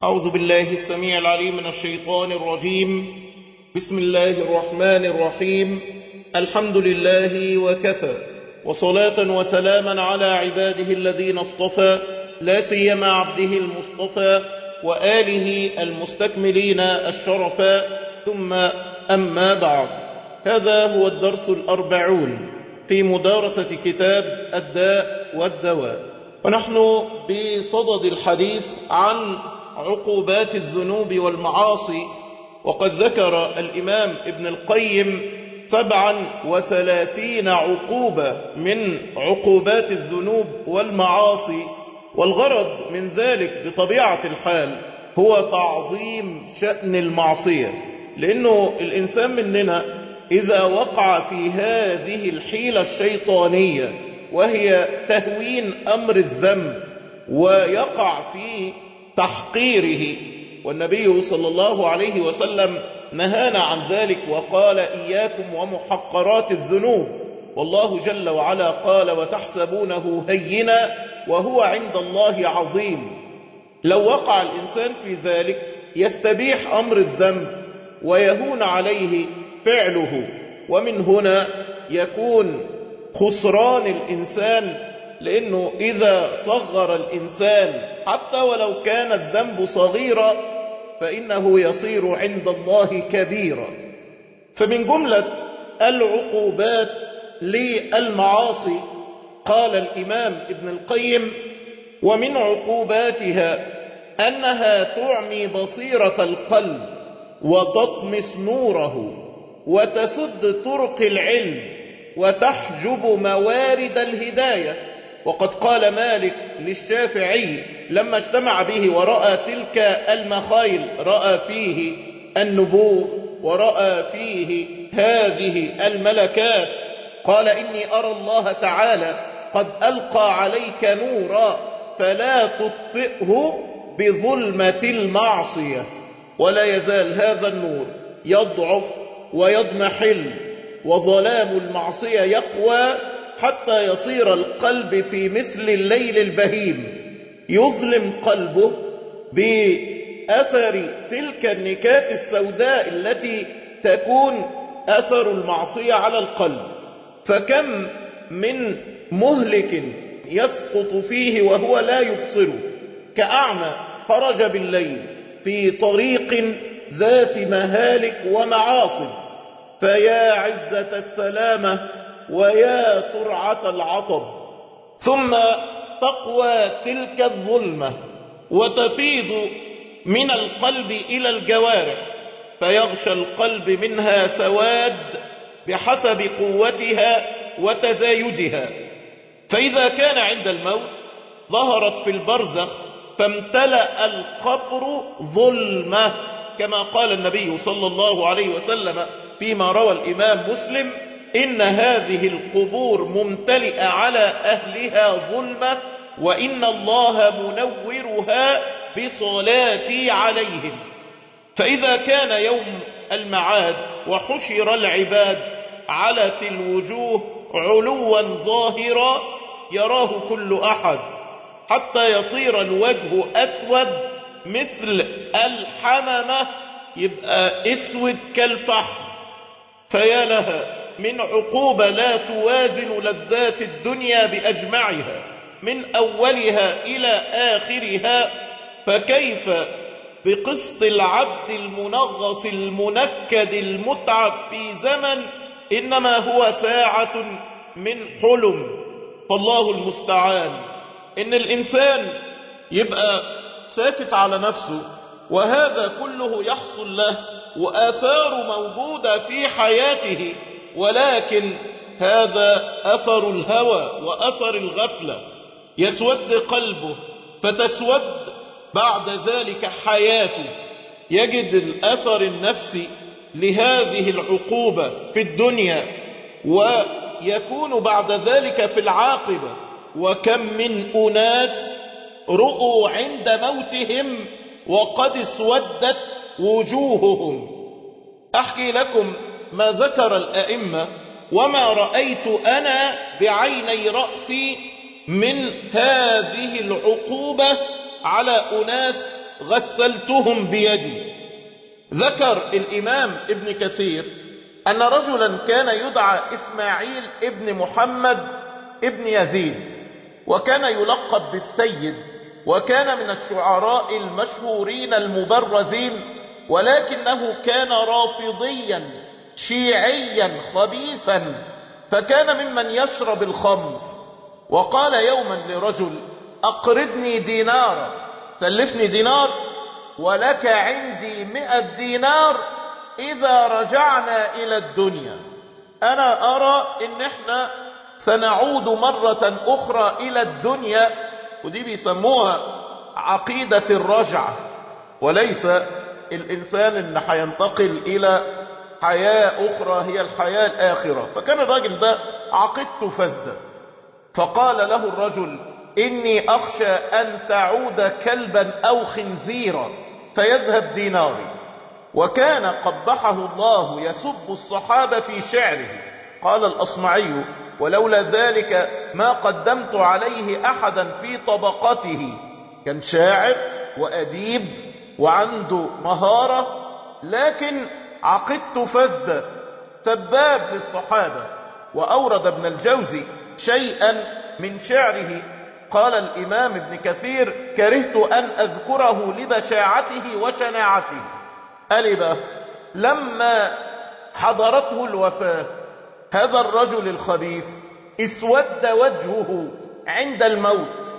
أعوذ بالله السميع العليم من الشيطان الرجيم بسم الله الرحمن الرحيم الحمد لله وكفى وصلاة وسلاما على عباده الذين اصطفى لا سيما عبده المصطفى وآله المستكملين الشرفا ثم أما بعد هذا هو الدرس الأربعون في مدارسة كتاب الداء والدواء ونحن بصدد الحديث عن عقوبات الذنوب والمعاصي وقد ذكر الإمام ابن القيم سبعا وثلاثين عقوبة من عقوبات الذنوب والمعاصي والغرض من ذلك بطبيعة الحال هو تعظيم شأن المعصية لأنه الإنسان مننا إذا وقع في هذه الحيلة الشيطانية وهي تهوين أمر الذنب ويقع في تحقيره والنبي صلى الله عليه وسلم نهانا عن ذلك وقال إياكم ومحقرات الذنوب والله جل وعلا قال وتحسبونه هينا وهو عند الله عظيم لو وقع الإنسان في ذلك يستبيح أمر الذنب ويهون عليه فعله ومن هنا يكون خسران الإنسان لأنه إذا صغر الإنسان حتى ولو كان الذنب صغيرا فإنه يصير عند الله كبيرا فمن جملة العقوبات للمعاصي قال الإمام ابن القيم ومن عقوباتها أنها تعمي بصيرة القلب وتطمس نوره وتسد طرق العلم وتحجب موارد الهداية وقد قال مالك للشافعي لما اجتمع به ورأى تلك المخايل رأى فيه النبوغ ورأى فيه هذه الملكات قال إني أرى الله تعالى قد ألقى عليك نورا فلا تطفئه بظلمة المعصية ولا يزال هذا النور يضعف ويضمحل وظلام المعصية يقوى حتى يصير القلب في مثل الليل البهيم يظلم قلبه بأثر تلك النكات السوداء التي تكون أثر المعصية على القلب فكم من مهلك يسقط فيه وهو لا يبصره كأعمى خرج بالليل في طريق ذات مهالك ومعاصي فيا عزة السلامة ويا سرعة العطب ثم تقوى تلك الظلمة وتفيض من القلب إلى الجوارح فيغشى القلب منها سواد بحسب قوتها وتزايدها فإذا كان عند الموت ظهرت في البرزخ فامتلأ القبر ظلمة كما قال النبي صلى الله عليه وسلم فيما روى الإمام مسلم إن هذه القبور ممتلئة على أهلها ظلمة وإن الله منورها بصلاتي عليهم فإذا كان يوم المعاد وحشر العباد علت الوجوه علوا ظاهرا يراه كل أحد حتى يصير الوجه أسود مثل الحممة يبقى اسود كالفحم فيا لها من عقوبة لا توازن لذات الدنيا بأجمعها من أولها إلى آخرها فكيف بقسط العبد المنغص المنكد المتعب في زمن إنما هو ساعة من حلم فالله المستعان إن الإنسان يبقى ساكت على نفسه وهذا كله يحصل له وآثار موجودة في حياته ولكن هذا أثر الهوى وأثر الغفلة يسود قلبه فتسود بعد ذلك حياته يجد الأثر النفسي لهذه العقوبة في الدنيا ويكون بعد ذلك في العاقبة وكم من أناس رؤوا عند موتهم وقد اسودت وجوههم أحكي لكم ما ذكر الأئمة وما رأيت أنا بعيني رأسي من هذه العقوبة على أناس غسلتهم بيدي ذكر الإمام ابن كثير أن رجلا كان يدعى إسماعيل ابن محمد ابن يزيد وكان يلقب بالسيد وكان من الشعراء المشهورين المبرزين ولكنه كان رافضيا شيعيا خبيثا فكان ممن يشرب الخمر وقال يوما لرجل أقرضني دينارا سلفني دينار ولك عندي مئة دينار إذا رجعنا إلى الدنيا أنا أرى إن إحنا سنعود مرة أخرى إلى الدنيا ودي بيسموها عقيدة الرجعة وليس الإنسان اللي هينتقل إلى حياة أخرى هي الحياة الآخرة فكان الراجل ده عقيدته فاسدة فقال له الرجل إني أخشى أن تعود كلبا أو خنزيرا فيذهب ديناري وكان قبحه الله يسب الصحابة في شعره قال الأصمعي ولولا ذلك ما قدمت عليه أحدا في طبقته كان شاعر وأديب وعنده مهارة لكن عقدت فزدة سباب للصحابة وأورد ابن الجوزي شيئا من شعره قال الإمام ابن كثير كرهت أن أذكره لبشاعته وشناعته ألبه لما حضرته الوفاة هذا الرجل الخبيث اسود وجهه عند الموت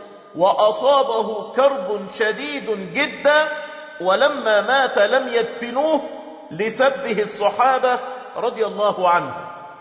وأصابه كرب شديد جدا ولما مات لم يدفنوه لسبه الصحابة رضي الله عنه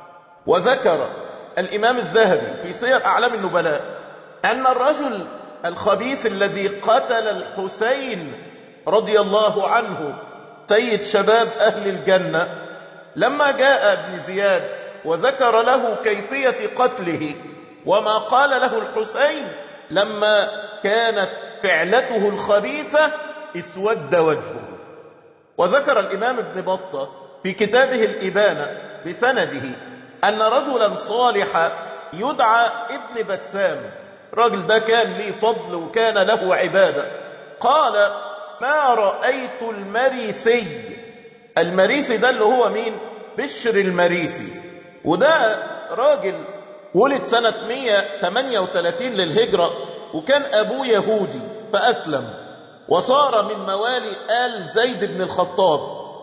وذكر الإمام الذهبي في سير أعلام النبلاء أن الرجل الخبيث الذي قتل الحسين رضي الله عنه سيد شباب أهل الجنة لما جاء ابن زياد وذكر له كيفية قتله وما قال له الحسين لما كانت فعلته الخبيثة اسود وجهه وذكر الإمام ابن بطة في كتابه الإبانة بسنده أن رجلا صالحا يدعى ابن بسام الراجل ده كان ليه فضل وكان له عبادة قال ما رأيت المريسي المريسي ده اللي هو مين بشر المريسي وده راجل ولد سنة 138 للهجرة وكان أبوه يهودي فأسلم وصار من موالي آل زيد بن الخطاب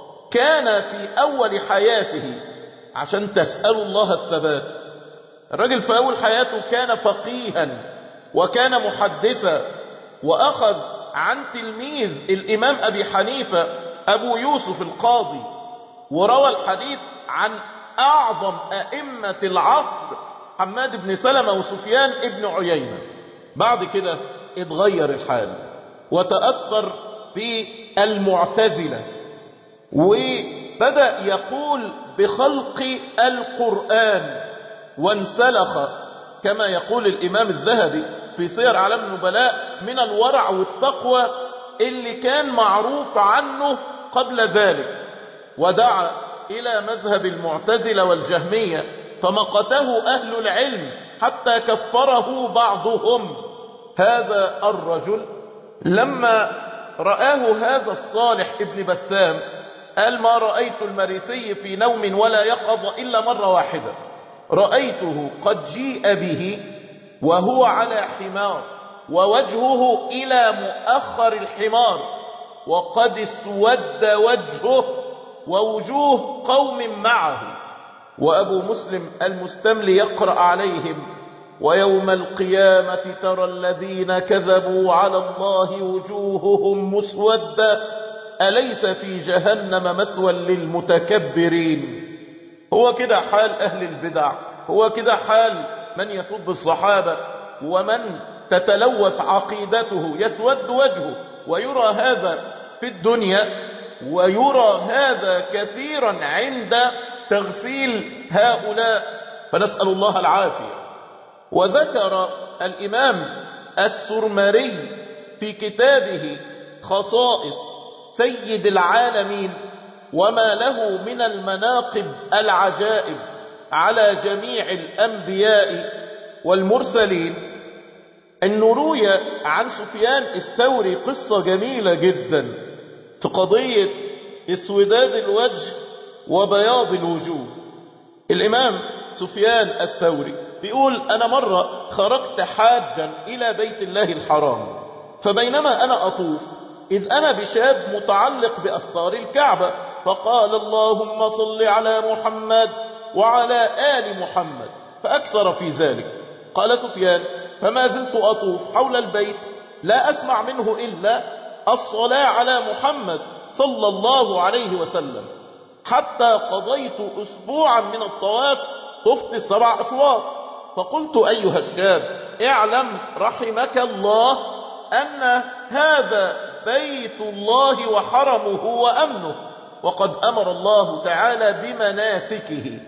كان في أول حياته عشان تسألوا الله الثبات الرجل في أول حياته كان فقيها وكان محدثا وأخذ عن تلميذ الإمام أبي حنيفة أبو يوسف القاضي وروى الحديث عن أعظم أئمة العصر حماد بن سلمة وسفيان ابن عيينة بعد كده اتغير الحال وتأثر بالمعتزلة وبدأ يقول بخلق القرآن وانسلخ كما يقول الإمام الذهبي في سير علم النبلاء من الورع والتقوى اللي كان معروف عنه قبل ذلك ودعا إلى مذهب المعتزلة والجهمية فمقته أهل العلم حتى كفره بعضهم هذا الرجل لما رآه هذا الصالح ابن بسام قال ما رأيت المريسي في نوم ولا يقظ إلا مرة واحدة رأيته قد جيء به وهو على حمار ووجهه إلى مؤخر الحمار وقد اسود وجهه ووجوه قوم معه وأبو مسلم المستملي يقرأ عليهم ويوم القيامة ترى الذين كذبوا على الله وجوههم مسودة أليس في جهنم مثوى للمتكبرين هو كده حال أهل البدع هو كده حال من يصب الصحابة ومن تتلوث عقيدته يسود وجهه ويرى هذا في الدنيا ويرى هذا كثيرا عند تغسيل هؤلاء فنسأل الله العافية وذكر الإمام السرمري في كتابه خصائص سيد العالمين وما له من المناقب العجائب على جميع الأنبياء والمرسلين أنه روي عن سفيان الثوري قصة جميلة جدا في قضية اسوداد الوجه وبياض الوجوه الإمام سفيان الثوري بيقول أنا مرة خرجت حاجا إلى بيت الله الحرام فبينما أنا أطوف إذ أنا بشاب متعلق بأستار الكعبة فقال اللهم صل على محمد وعلى آل محمد فأكثر في ذلك قال سفيان فما زلت أطوف حول البيت لا أسمع منه إلا الصلاة على محمد صلى الله عليه وسلم حتى قضيت أسبوعا من الطواف طفت السبع أشواط فقلت أيها الشاب اعلم رحمك الله أن هذا بيت الله وحرمه وأمنه وقد أمر الله تعالى بمناسكه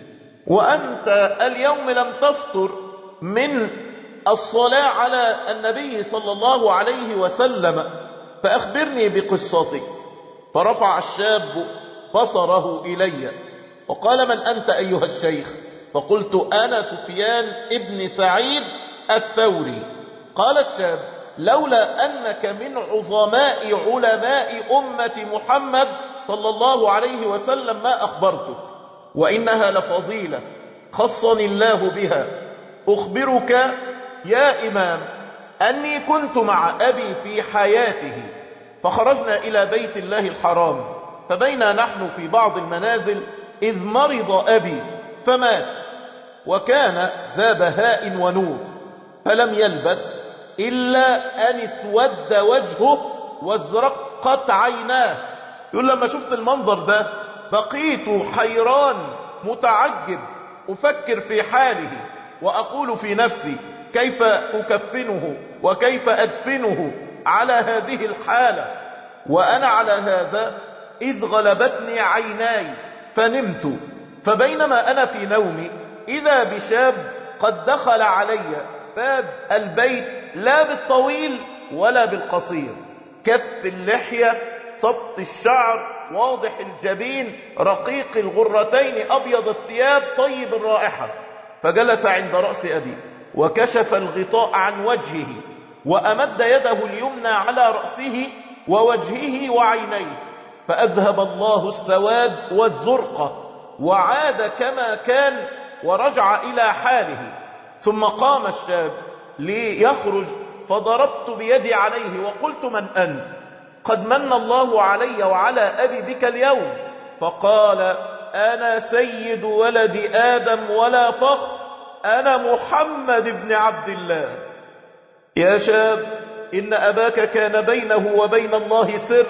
وأنت اليوم لم تفطر من الصلاة على النبي صلى الله عليه وسلم فأخبرني بقصتك فرفع الشاب بصره إلي وقال من أنت أيها الشيخ فقلت أنا سفيان ابن سعيد الثوري قال الشاب لولا أنك من عظماء علماء أمة محمد صلى الله عليه وسلم ما أخبرتك وإنها لفضيلة خصني الله بها أخبرك يا إمام أني كنت مع أبي في حياته فخرجنا إلى بيت الله الحرام فبينا نحن في بعض المنازل إذ مرض أبي فمات وكان ذا بهاء ونور فلم يلبس إلا أن اسود وجهه وازرقت عيناه يقول لما شفت المنظر ده بقيت حيران متعجب أفكر في حاله وأقول في نفسي كيف أكفنه وكيف أدفنه على هذه الحالة وأنا على هذا إذ غلبتني عيناي فنمت فبينما أنا في نومي إذا بشاب قد دخل علي باب البيت لا بالطويل ولا بالقصير كف اللحية صبت الشعر واضح الجبين رقيق الغرتين أبيض الثياب طيب الرائحة فجلس عند رأس أبي وكشف الغطاء عن وجهه وأمد يده اليمنى على رأسه ووجهه وعينيه فأذهب الله السواد والزرقة وعاد كما كان ورجع إلى حاله ثم قام الشاب ليخرج فضربت بيدي عليه وقلت من أنت قد من الله علي وعلى أبي بك اليوم فقال أنا سيد ولد آدم ولا فخر أنا محمد بن عبد الله يا شاب إن أباك كان بينه وبين الله سر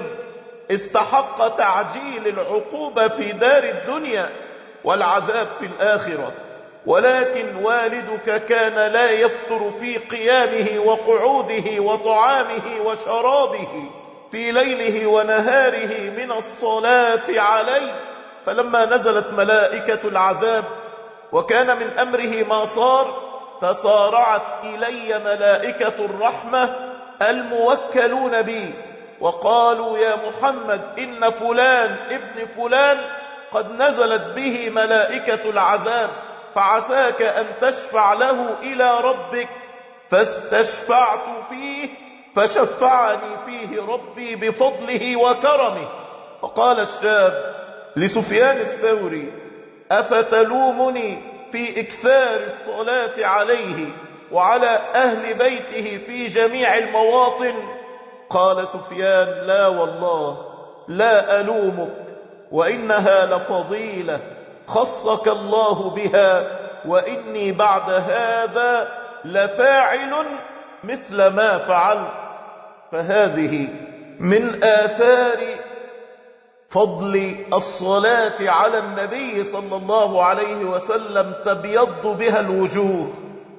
استحق تعجيل العقوبة في دار الدنيا والعذاب في الآخرة ولكن والدك كان لا يفتر في قيامه وقعوده وطعامه وشرابه في ليله ونهاره من الصلاة عليه فلما نزلت ملائكة العذاب وكان من أمره ما صار فصارعت إلي ملائكة الرحمة الموكلون بي وقالوا يا محمد إن فلان ابن فلان قد نزلت به ملائكة العذاب فعساك أن تشفع له إلى ربك فاستشفعت فيه فشفعني فيه ربي بفضله وكرمه فقال الشاب لسفيان الثوري أفتلومني في إكثار الصلاة عليه وعلى أهل بيته في جميع المواطن قال سفيان لا والله لا ألومك وإنها لفضيلة خصك الله بها وإني بعد هذا لفاعل مثل ما فعلت فهذه من آثار فضل الصلاة على النبي صلى الله عليه وسلم تبيض بها الوجوه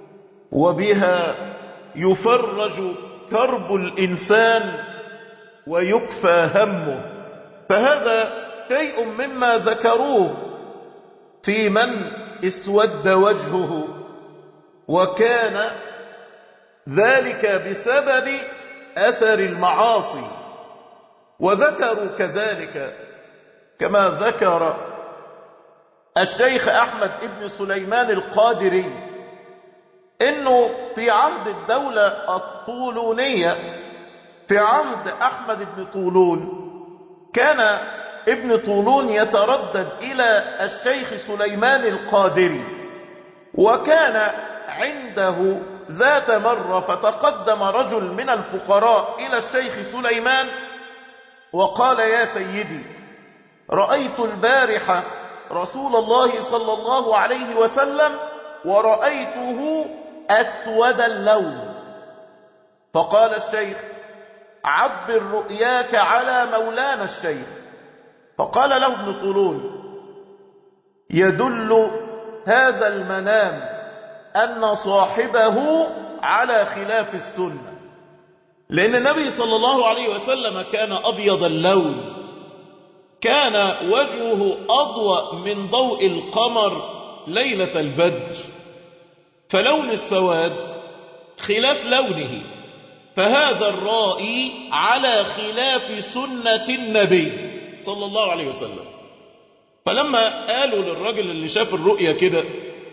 وبها يفرج كرب الإنسان ويكفى همه فهذا شيء مما ذكروه في من اسود وجهه وكان ذلك بسبب أثر المعاصي وذكروا كذلك كما ذكر الشيخ أحمد ابن سليمان القادري انه في عهد الدولة الطولونية في عهد احمد بن طولون كان ابن طولون يتردد الى الشيخ سليمان القادري وكان عنده ذات مرة فتقدم رجل من الفقراء الى الشيخ سليمان وقال يا سيدي رأيت البارحة رسول الله صلى الله عليه وسلم ورأيته أسود اللون فقال الشيخ عبر رؤياك على مولانا الشيخ فقال له ابن طولون يدل هذا المنام أن صاحبه على خلاف السنة لأن النبي صلى الله عليه وسلم كان أبيض اللون كان وجهه أضوأ من ضوء القمر ليلة البدر فلون السواد خلاف لونه فهذا الرائي على خلاف سنة النبي صلى الله عليه وسلم فلما قالوا للرجل اللي شاف الرؤية كده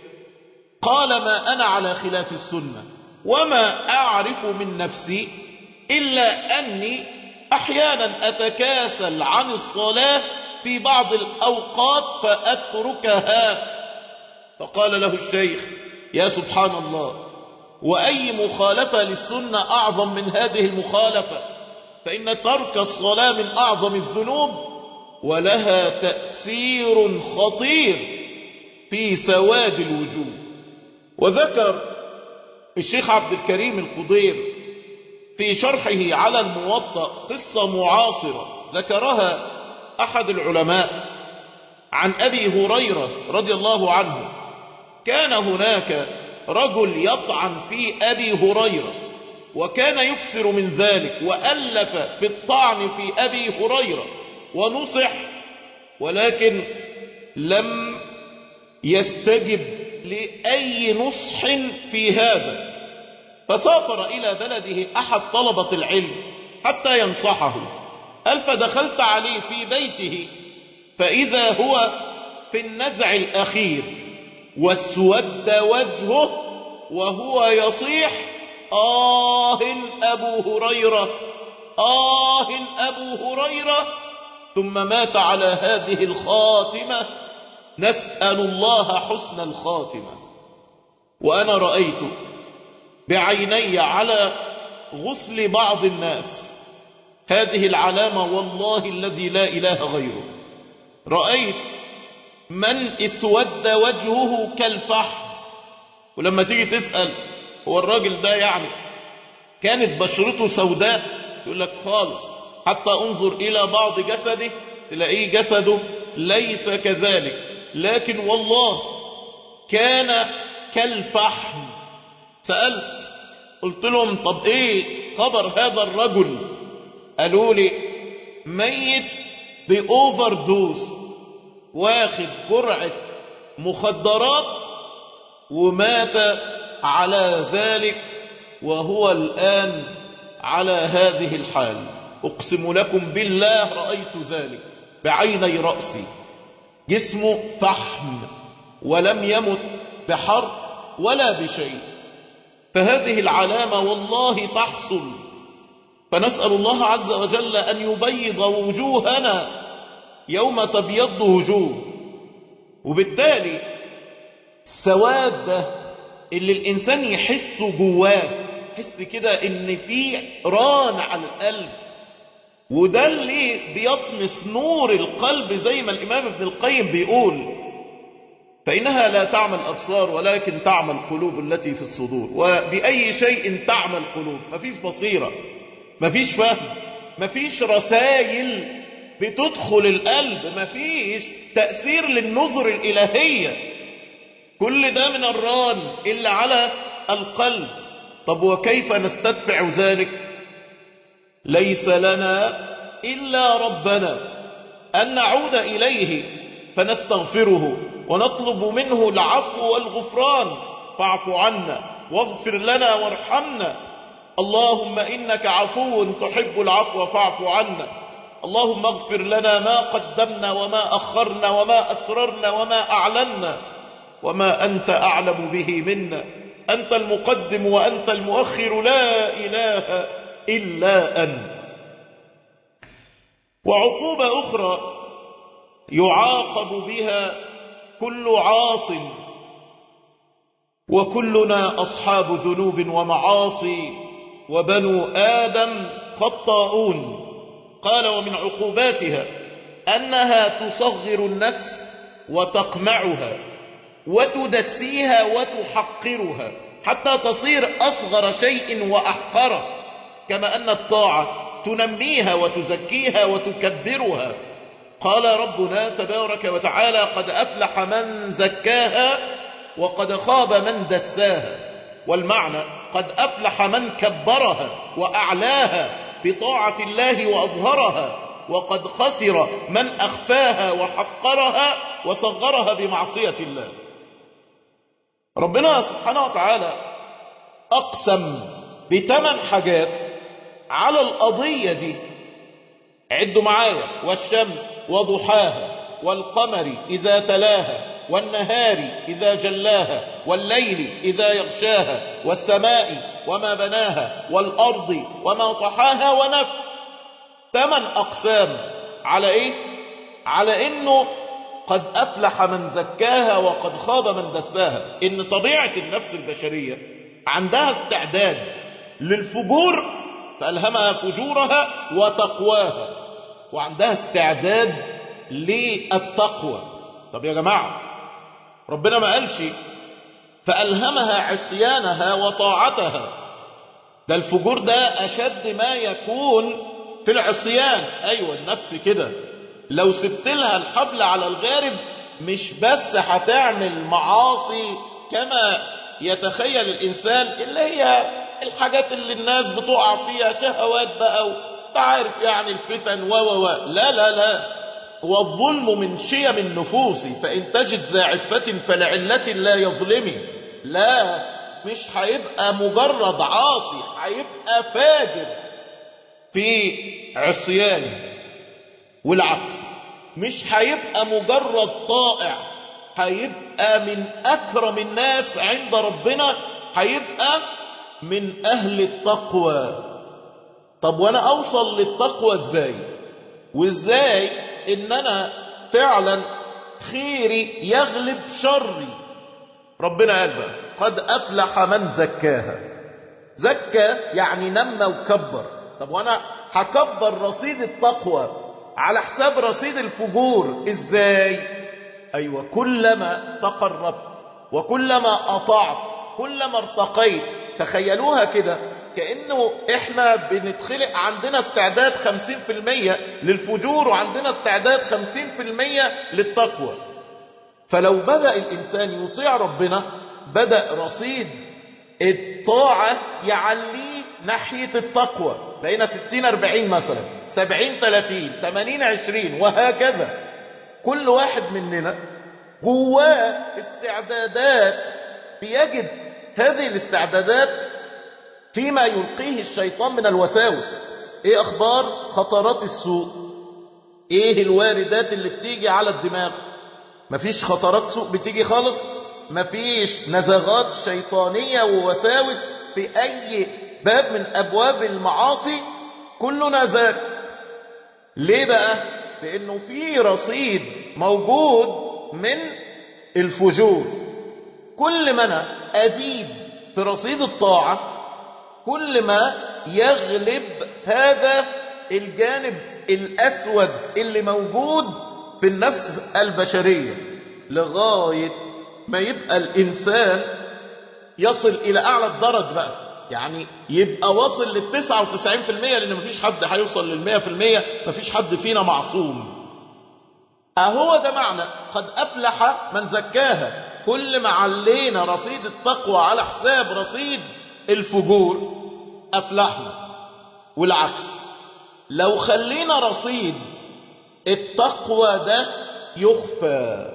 قال ما أنا على خلاف السنة وما أعرف من نفسي إلا أني أحيانا أتكاسل عن الصلاة في بعض الأوقات فأتركها فقال له الشيخ يا سبحان الله وأي مخالفة للسنة أعظم من هذه المخالفة فإن ترك الصلاة من أعظم الذنوب ولها تأثير خطير في سواد الوجوه وذكر الشيخ عبد الكريم القضير في شرحه على الموطأ قصة معاصرة ذكرها أحد العلماء عن أبي هريرة رضي الله عنه كان هناك رجل يطعن في أبي هريرة وكان يكثر من ذلك وألف بالطعن في أبي هريرة ونصح ولكن لم يستجب لأي نصح في هذا فسافر إلى بلده أحد طلبة العلم حتى ينصحه قال فدخلت عليه في بيته فإذا هو في النزع الأخير واسود وجهه وهو يصيح آه أبو هريرة آه أبو هريرة ثم مات على هذه الخاتمة نسأل الله حسن الخاتمة وأنا رأيت بعيني على غسل بعض الناس هذه العلامة والله الذي لا إله غيره رأيت من اسود وجهه كالفحم ولما تيجي تسأل هو الراجل ده يعني كانت بشرته سوداء يقول لك خالص حتى انظر إلى بعض جسده تلاقيه جسده ليس كذلك لكن والله كان كالفحم سألت قلت لهم طب ايه خبر هذا الرجل قالوا لي ميت بأوفر دوز واخد جرعة مخدرات ومات على ذلك وهو الآن على هذه الحال أقسم لكم بالله رأيت ذلك بعيني رأسي جسمه فحم ولم يمت بحر ولا بشيء فهذه العلامة والله تحصل فنسأل الله عز وجل أن يبيض وجوهنا يوم تبيض وجوه وبالتالي السواد ده اللي الإنسان يحسه جواه يحس كده إن في ران على القلب وده اللي بيطمس نور القلب زي ما الإمام ابن القيم بيقول فإنها لا تعمل أبصار ولكن تعمل قلوب التي في الصدور وبأي شيء تعمل قلوب مفيش بصيرة مفيش فهم مفيش رسائل بتدخل القلب مفيش تأثير للنظر الإلهية كل ده من الران اللي على القلب طب وكيف نستدفع ذلك ليس لنا إلا ربنا أن نعود إليه فنستغفره ونطلب منه العفو والغفران فاعف عنا واغفر لنا وارحمنا اللهم إنك عفو تحب العفو فاعف عنا اللهم اغفر لنا ما قدمنا وما أخرنا وما أسررنا وما أعلنا وما أنت أعلم به منا أنت المقدم وأنت المؤخر لا إله إلا أنت وعقوبة أخرى يعاقب بها كل عاص وكلنا أصحاب ذنوب ومعاصي وبنو آدم خطاؤون قال ومن عقوباتها أنها تصغر النفس وتقمعها وتدسيها وتحقرها حتى تصير أصغر شيء وأحقره كما أن الطاعة تنميها وتزكيها وتكبرها قال ربنا تبارك وتعالى قد أفلح من زكاها وقد خاب من دساها والمعنى قد أفلح من كبرها وأعلاها بطاعة الله وأظهرها وقد خسر من أخفاها وحقرها وصغرها بمعصية الله ربنا سبحانه وتعالى أقسم بثمان حاجات على القضية دي عدوا معايا والشمس وضحاها والقمر إذا تلاها والنهار إذا جلاها والليل إذا يغشاها والسماء وما بناها والأرض وما طحاها ونفس ثمن أقسام على إيه؟ على إنه قد أفلح من زكاها وقد خاب من دساها إن طبيعة النفس البشرية عندها استعداد للفجور فألهمها فجورها وتقواها وعندها استعداد للتقوى طب يا جماعة ربنا ما قالش فألهمها عصيانها وطاعتها ده الفجور ده أشد ما يكون في العصيان أيوة النفس كده لو سبت لها الحبل على الغارب مش بس هتعمل معاصي كما يتخيل الإنسان اللي هي الحاجات اللي الناس بتقع فيها شهوات بقى وتعرف يعني الفتن و و و لا لا لا والظلم من شيم النفوس فإن تجد ذا عفة فلعلة لا يظلمي لا مش هيبقى مجرد عاصي هيبقى فاجر في عصيانه والعكس مش هيبقى مجرد طائع هيبقى من أكرم الناس عند ربنا هيبقى من أهل التقوى طب وأنا أوصل للتقوى إزاي وإزاي إن أنا فعلا خيري يغلب شري ربنا قال بقى قد أفلح من زكاها زكى يعني نمى وكبر طب وأنا هكبر رصيد التقوى على حساب رصيد الفجور ازاي ايوه كلما تقربت وكلما اطعت كلما ارتقيت تخيلوها كده كأنه احنا بنتخلق عندنا استعداد 50% للفجور وعندنا استعداد 50% للتقوى فلو بدأ الإنسان يطيع ربنا بدأ رصيد الطاعة يعليه ناحية التقوى بقينا 60 40 مثلا 70 30 80 20 وهكذا كل واحد مننا جواه استعدادات بيجد هذه الاستعدادات فيما يلقيه الشيطان من الوساوس ايه اخبار خطرات السوء ايه الواردات اللي بتيجي على الدماغ مفيش خطرات سوء بتيجي خالص مفيش نزغات شيطانية ووساوس في اي باب من ابواب المعاصي كلنا ذاك ليه بقى لانه في رصيد موجود من الفجور كل ما انا ازيد في رصيد الطاعة كل ما يغلب هذا الجانب الاسود اللي موجود في النفس البشرية لغاية ما يبقى الانسان يصل الى اعلى الدرج بقى يعني يبقى واصل للتسعة وتسعين في المية لان مفيش حد هيوصل للمية في المية مفيش حد فينا معصوم اهو ده معنى قد افلح من زكاها كل ما علينا رصيد التقوى على حساب رصيد الفجور افلحنا والعكس لو خلينا رصيد التقوى ده يخفى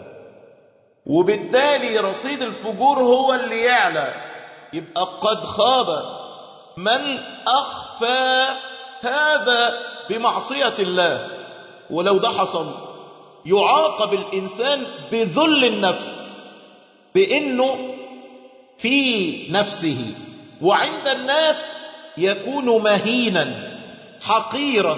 وبالتالي رصيد الفجور هو اللي يعلى يبقى قد خاب من أخفى هذا بمعصية الله ولو ده حصل يعاقب الإنسان بذل النفس بأنه في نفسه وعند الناس يكون مهينا حقيرا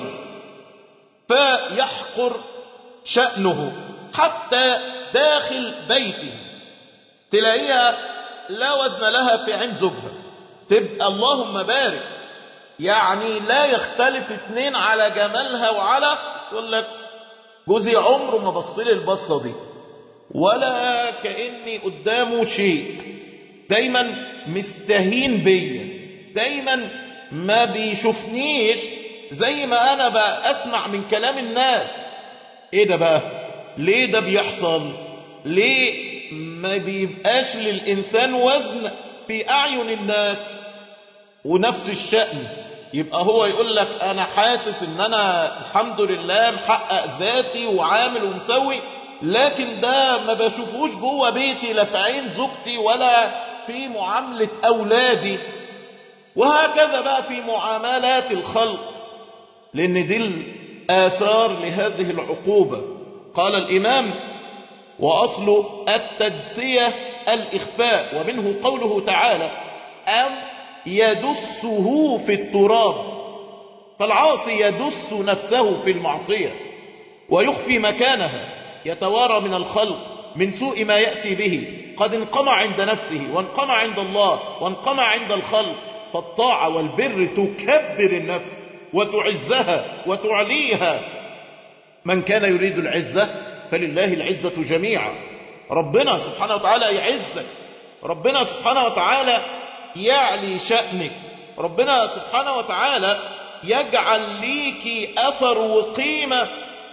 فيحقر شأنه حتى داخل بيته تلاقيها لا وزن لها في عين زوجها تبقى اللهم بارك يعني لا يختلف اتنين على جمالها وعلى يقول لك جوزي عمره ما بصلي البصة دي ولا كأني قدامه شيء دايما مستهين بيا دايما ما بيشوفنيش زي ما انا بقى اسمع من كلام الناس ايه ده بقى ليه ده بيحصل ليه ما بيبقاش للانسان وزن في اعين الناس ونفس الشأن يبقى هو يقول لك انا حاسس ان انا الحمد لله محقق ذاتي وعامل ومسوي لكن ده ما بشوفوش جوه بيتي لا في عين زوجتي ولا في معاملة اولادي وهكذا بقى في معاملات الخلق لان دي الاثار لهذه العقوبة قال الامام واصل التجسية الاخفاء ومنه قوله تعالى ام يدسه في التراب فالعاصي يدس نفسه في المعصية ويخفي مكانها يتوارى من الخلق من سوء ما يأتي به قد انقمع عند نفسه وانقمع عند الله وانقمع عند الخلق فالطاعة والبر تكبر النفس وتعزها وتعليها من كان يريد العزة فلله العزة جميعا ربنا سبحانه وتعالى يعزك ربنا سبحانه وتعالى يعلي شأنك ربنا سبحانه وتعالى يجعل ليك أثر وقيمة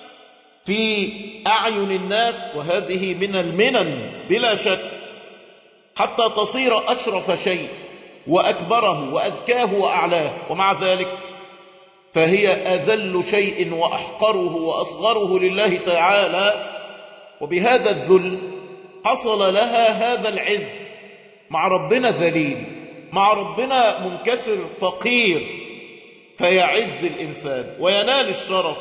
في أعين الناس وهذه من المنن بلا شك حتى تصير أشرف شيء وأكبره وأزكاه وأعلاه ومع ذلك فهي أذل شيء وأحقره وأصغره لله تعالى وبهذا الذل حصل لها هذا العز مع ربنا ذليل مع ربنا منكسر فقير فيعز الإنسان وينال الشرف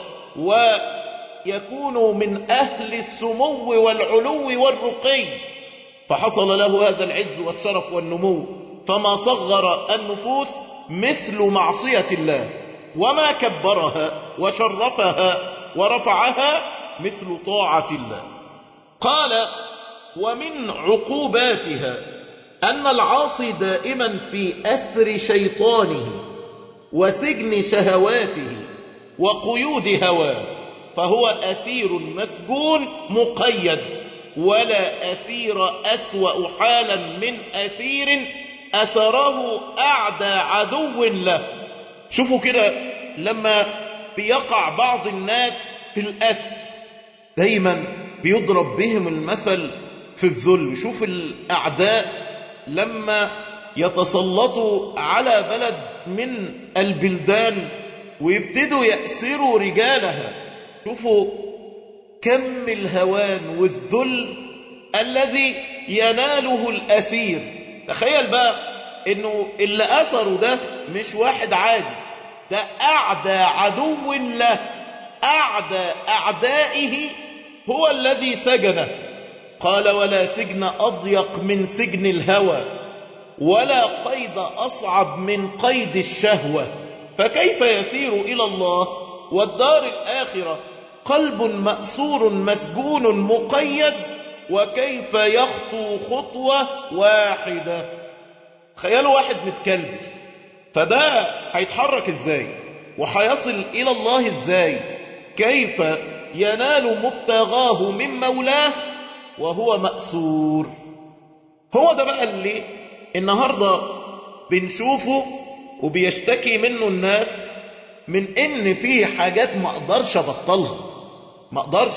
ويكون من أهل السمو والعلو والرقي فحصل له هذا العز والشرف والنمو فما صغر النفوس مثل معصية الله وما كبرها وشرفها ورفعها مثل طاعة الله قال ومن عقوباتها أن العاصي دائما في أثر شيطانه وسجن شهواته وقيود هواه فهو أسير مسجون مقيد ولا أسير أسوأ حالا من أسير أسره أعدى عدو له شوفوا كده لما بيقع بعض الناس في الأسر دايما بيضرب بهم المثل في الذل شوف الأعداء لما يتسلطوا على بلد من البلدان ويبتدوا يأسروا رجالها شوفوا كم الهوان والذل الذي يناله الأسير تخيل بقى انه اللي أسره ده مش واحد عادي ده أعدى عدو له أعدى أعدائه هو الذي سجنه قال ولا سجن أضيق من سجن الهوى ولا قيد أصعب من قيد الشهوة فكيف يسير إلى الله والدار الآخرة قلب مأسور مسجون مقيد وكيف يخطو خطوة واحدة خيالوا واحد متكلف فده هيتحرك ازاي وهيصل إلى الله ازاي كيف ينال مبتغاه من مولاه وهو مأسور هو ده بقى اللي النهاردة بنشوفه وبيشتكي منه الناس من ان في حاجات ما اقدرش ابطلها ما اقدرش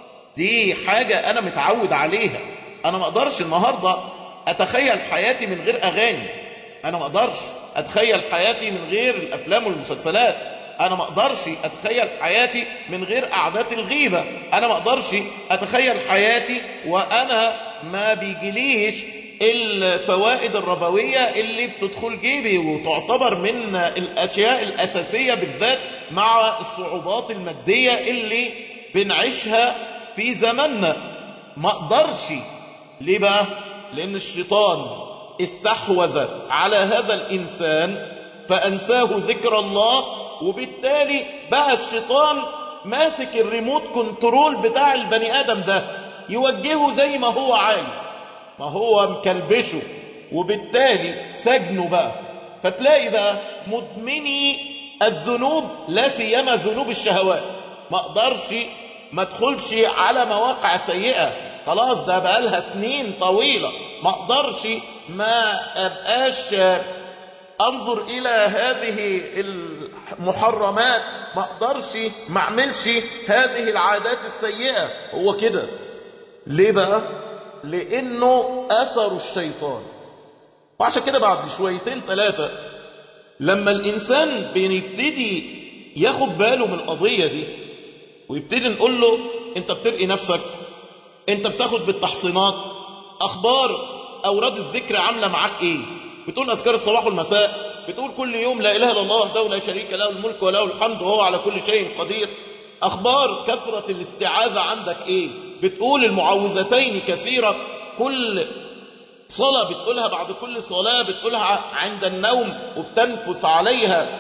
دي حاجة انا متعود عليها انا ما اقدرش النهاردة اتخيل حياتي من غير اغاني انا ما اقدرش اتخيل حياتي من غير الافلام والمسلسلات انا ما اقدرش اتخيل حياتي من غير قعدات الغيبة انا ما اقدرش اتخيل حياتي وانا ما بيجيليش الفوائد الربوية اللي بتدخل جيبي وتعتبر من الاشياء الاساسية بالذات مع الصعوبات المادية اللي بنعيشها في زماننا ما اقدرش ليه بقى لان الشيطان استحوذ على هذا الإنسان فأنساه ذكر الله وبالتالي بقى الشيطان ماسك الريموت كنترول بتاع البني آدم ده يوجهه زي ما هو عايز ما هو مكلبشه وبالتالي سجنه بقى فتلاقي بقى مدمني الذنوب لا سيما ذنوب الشهوات ما اقدرش ما ادخلش على مواقع سيئة خلاص ده بقالها سنين طويلة ما اقدرش ما ابقاش انظر الى هذه المحرمات ما اقدرش ما اعملش هذه العادات السيئة هو كده ليه بقى لانه اثر الشيطان وعشان كده بعد شويتين ثلاثة لما الانسان بيبتدي ياخد باله من القضية دي ويبتدي نقول له انت بترقي نفسك انت بتاخد بالتحصينات اخبار اوراد الذكر عاملة معاك ايه بتقول اذكار الصباح والمساء بتقول كل يوم لا اله الا الله وحده لا شريك له الملك وله الحمد وهو على كل شيء قدير اخبار كثرة الاستعاذة عندك ايه بتقول المعوذتين كثيرة كل صلاة بتقولها بعد كل صلاة بتقولها عند النوم وبتنفث عليها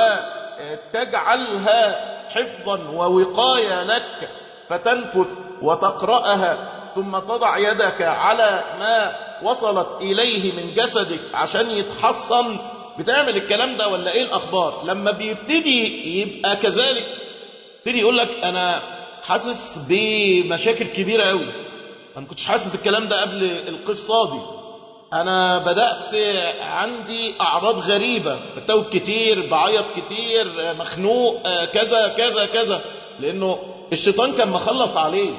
وتجعلها حفظا ووقاية لك فتنفث وتقرأها ثم تضع يدك على ما وصلت إليه من جسدك عشان يتحصن بتعمل الكلام ده ولا ايه الأخبار لما بيبتدي يبقى كذلك يبتدي يقول لك أنا حاسس بمشاكل كبيرة قوي أنا كنتش حاسس بالكلام ده قبل القصة دي أنا بدأت عندي أعراض غريبة بتوب كتير بعيط كتير مخنوق كذا كذا كذا لأنه الشيطان كان مخلص عليه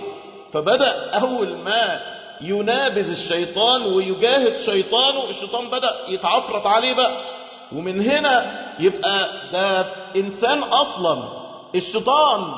فبدأ أول ما ينابذ الشيطان ويجاهد شيطانه الشيطان بدأ يتعفرط عليه بقى ومن هنا يبقى ده إنسان أصلا الشيطان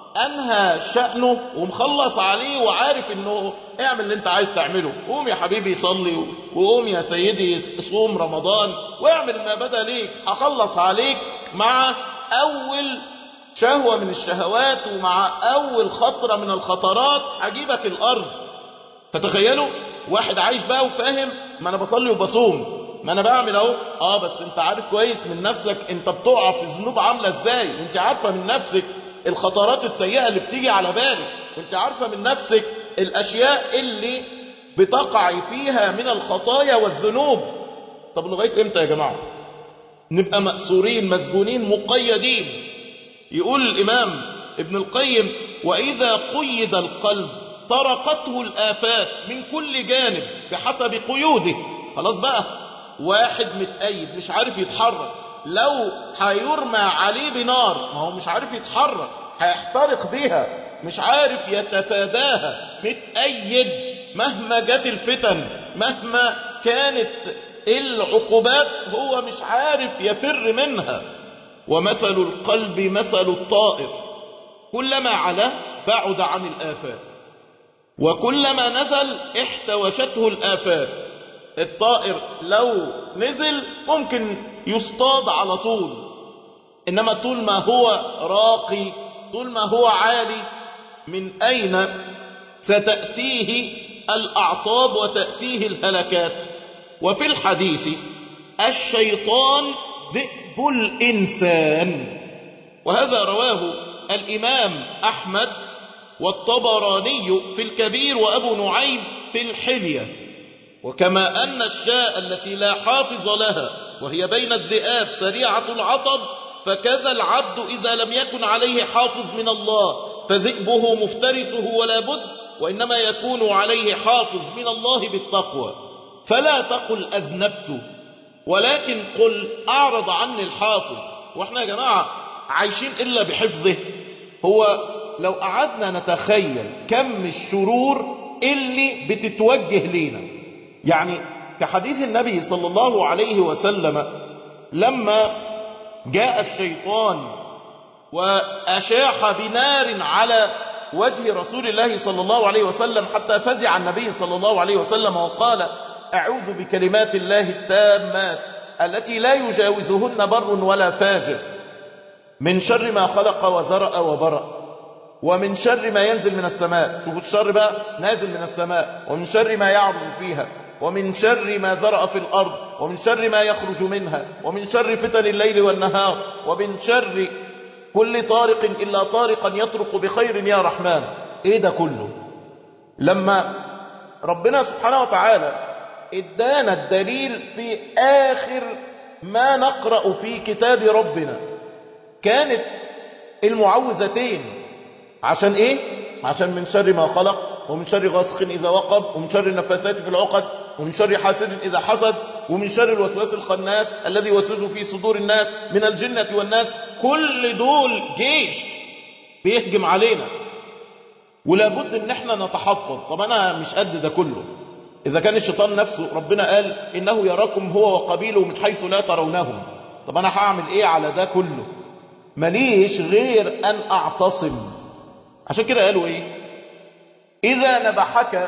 أنهى شأنه ومخلص عليه وعارف إنه اعمل اللي انت عايز تعمله قوم يا حبيبي صلي وقوم يا سيدي صوم رمضان واعمل ما بدا ليك هخلص عليك مع أول شهوة من الشهوات ومع أول خطرة من الخطرات هجيبك الأرض فتخيلوا واحد عايش بقى وفاهم ما أنا بصلي وبصوم ما أنا بعمل أهو آه بس أنت عارف كويس من نفسك أنت بتقع في ذنوب عاملة إزاي وأنت عارفة من نفسك الخطرات السيئة اللي بتيجي على بالك وأنت عارفة من نفسك الأشياء اللي بتقع فيها من الخطايا والذنوب طب لغاية إمتى يا جماعة نبقى مأسورين مسجونين مقيدين يقول الإمام ابن القيم وإذا قيد القلب طرقته الآفات من كل جانب بحسب قيوده خلاص بقى واحد متأيد مش عارف يتحرك لو هيرمى عليه بنار ما هو مش عارف يتحرك هيحترق بيها مش عارف يتفاداها متأيد مهما جت الفتن مهما كانت العقوبات هو مش عارف يفر منها ومثل القلب مثل الطائر كلما علا بعد عن الآفات وكلما نزل احتوشته الآفات الطائر لو نزل ممكن يصطاد على طول إنما طول ما هو راقي طول ما هو عالي من أين ستأتيه الأعصاب وتأتيه الهلكات وفي الحديث الشيطان ذئب الإنسان وهذا رواه الإمام أحمد والطبراني في الكبير وأبو نعيم في الحلية وكما أن الشاء التي لا حافظ لها وهي بين الذئاب سريعة العطب فكذا العبد إذا لم يكن عليه حافظ من الله فذئبه مفترسه ولا بد وإنما يكون عليه حافظ من الله بالتقوى فلا تقل أذنبت ولكن قل أعرض عني الحافظ وإحنا يا جماعة عايشين إلا بحفظه هو لو قعدنا نتخيل كم الشرور اللي بتتوجه لينا يعني كحديث النبي صلى الله عليه وسلم لما جاء الشيطان وأشاح بنار على وجه رسول الله صلى الله عليه وسلم حتى فزع النبي صلى الله عليه وسلم وقال أعوذ بكلمات الله التامات التي لا يجاوزهن بر ولا فاجر من شر ما خلق وزرأ وبرأ ومن شر ما ينزل من السماء شوفوا الشر بقى نازل من السماء ومن شر ما يعرض فيها ومن شر ما ذرأ في الأرض ومن شر ما يخرج منها ومن شر فتن الليل والنهار ومن شر كل طارق إلا طارقا يطرق بخير يا رحمن إيه ده كله لما ربنا سبحانه وتعالى ادانا الدليل في آخر ما نقرأ في كتاب ربنا كانت المعوذتين عشان ايه عشان من شر ما خلق ومن شر غاسق إذا وقب ومن شر النفاثات في العقد ومن شر حاسد إذا حسد ومن شر الوسواس الخناس الذي يوسوس في صدور الناس من الجنة والناس كل دول جيش بيهجم علينا ولا بد ان احنا نتحفظ طب انا مش قد ده كله اذا كان الشيطان نفسه ربنا قال انه يراكم هو وقبيله من حيث لا ترونهم طب انا هعمل ايه على ده كله ماليش غير ان اعتصم عشان كده قالوا ايه اذا نبحك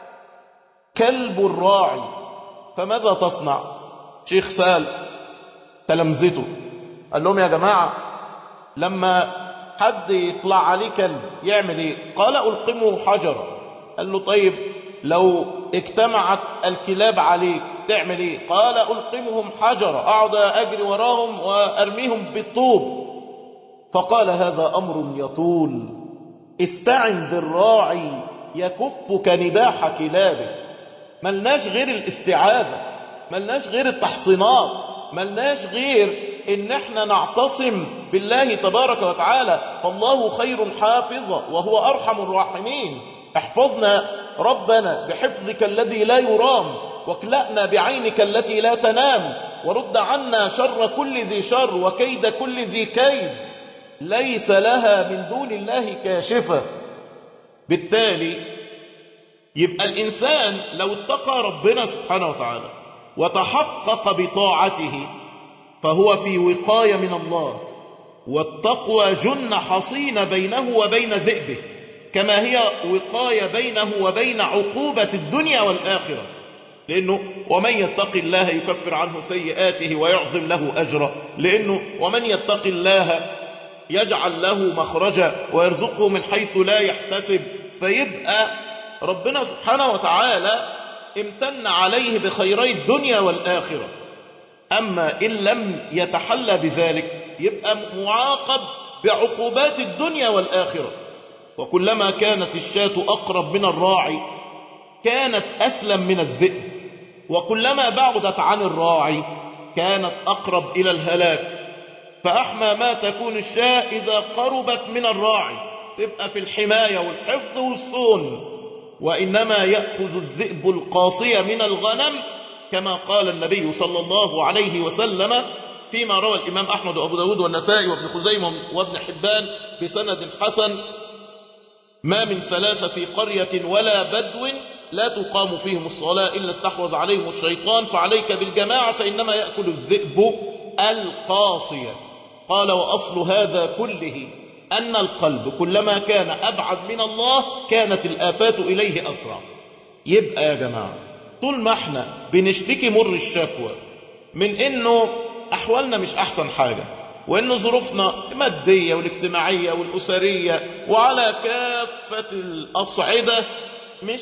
كلب الراعي فماذا تصنع شيخ سال تلمذته قال لهم يا جماعة لما حد يطلع عليه كلب يعمل ايه قال ألقمه حجرا قال له طيب لو اجتمعت الكلاب عليك تعمل ايه قال ألقمهم حجرا أقعد أجري وراهم وأرميهم بالطوب فقال هذا أمر يطول استعن بالراعي يكفك نباح كلابه ملناش غير الاستعاذة ملناش غير التحصينات ملناش غير ان احنا نعتصم بالله تبارك وتعالى فالله خير حافظا وهو ارحم الراحمين احفظنا ربنا بحفظك الذي لا يرام واكلأنا بعينك التي لا تنام ورد عنا شر كل ذي شر وكيد كل ذي كيد ليس لها من دون الله كاشفة بالتالي يبقى الإنسان لو اتقى ربنا سبحانه وتعالى وتحقق بطاعته فهو في وقاية من الله والتقوى جن حصين بينه وبين ذئبه كما هي وقاية بينه وبين عقوبة الدنيا والآخرة لأنه ومن يتق الله يكفر عنه سيئاته ويعظم له أجرا لأنه ومن يتق الله يجعل له مخرجا ويرزقه من حيث لا يحتسب فيبقى ربنا سبحانه وتعالى امتن عليه بخيري الدنيا والآخرة أما إن لم يتحلى بذلك يبقى معاقب بعقوبات الدنيا والآخرة وكلما كانت الشاة أقرب من الراعي كانت أسلم من الذئب وكلما بعدت عن الراعي كانت أقرب إلى الهلاك فأحمى ما تكون الشاة إذا قربت من الراعي تبقى في الحماية والحفظ والصون وإنما يأخذ الذئب القاصية من الغنم كما قال النبي صلى الله عليه وسلم فيما روى الإمام أحمد وأبو داود والنسائي وابن خزيمة وابن حبان بسند حسن ما من ثلاثة في قرية ولا بدو لا تقام فيهم الصلاة إلا استحوذ عليهم الشيطان فعليك بالجماعة فإنما يأكل الذئب القاصية قال وأصل هذا كله أن القلب كلما كان أبعد من الله كانت الآفات إليه أسرع يبقى يا جماعة طول ما احنا بنشتكي مر الشكوى من انه احوالنا مش احسن حاجة وان ظروفنا المادية والاجتماعية والاسرية وعلى كافة الاصعدة مش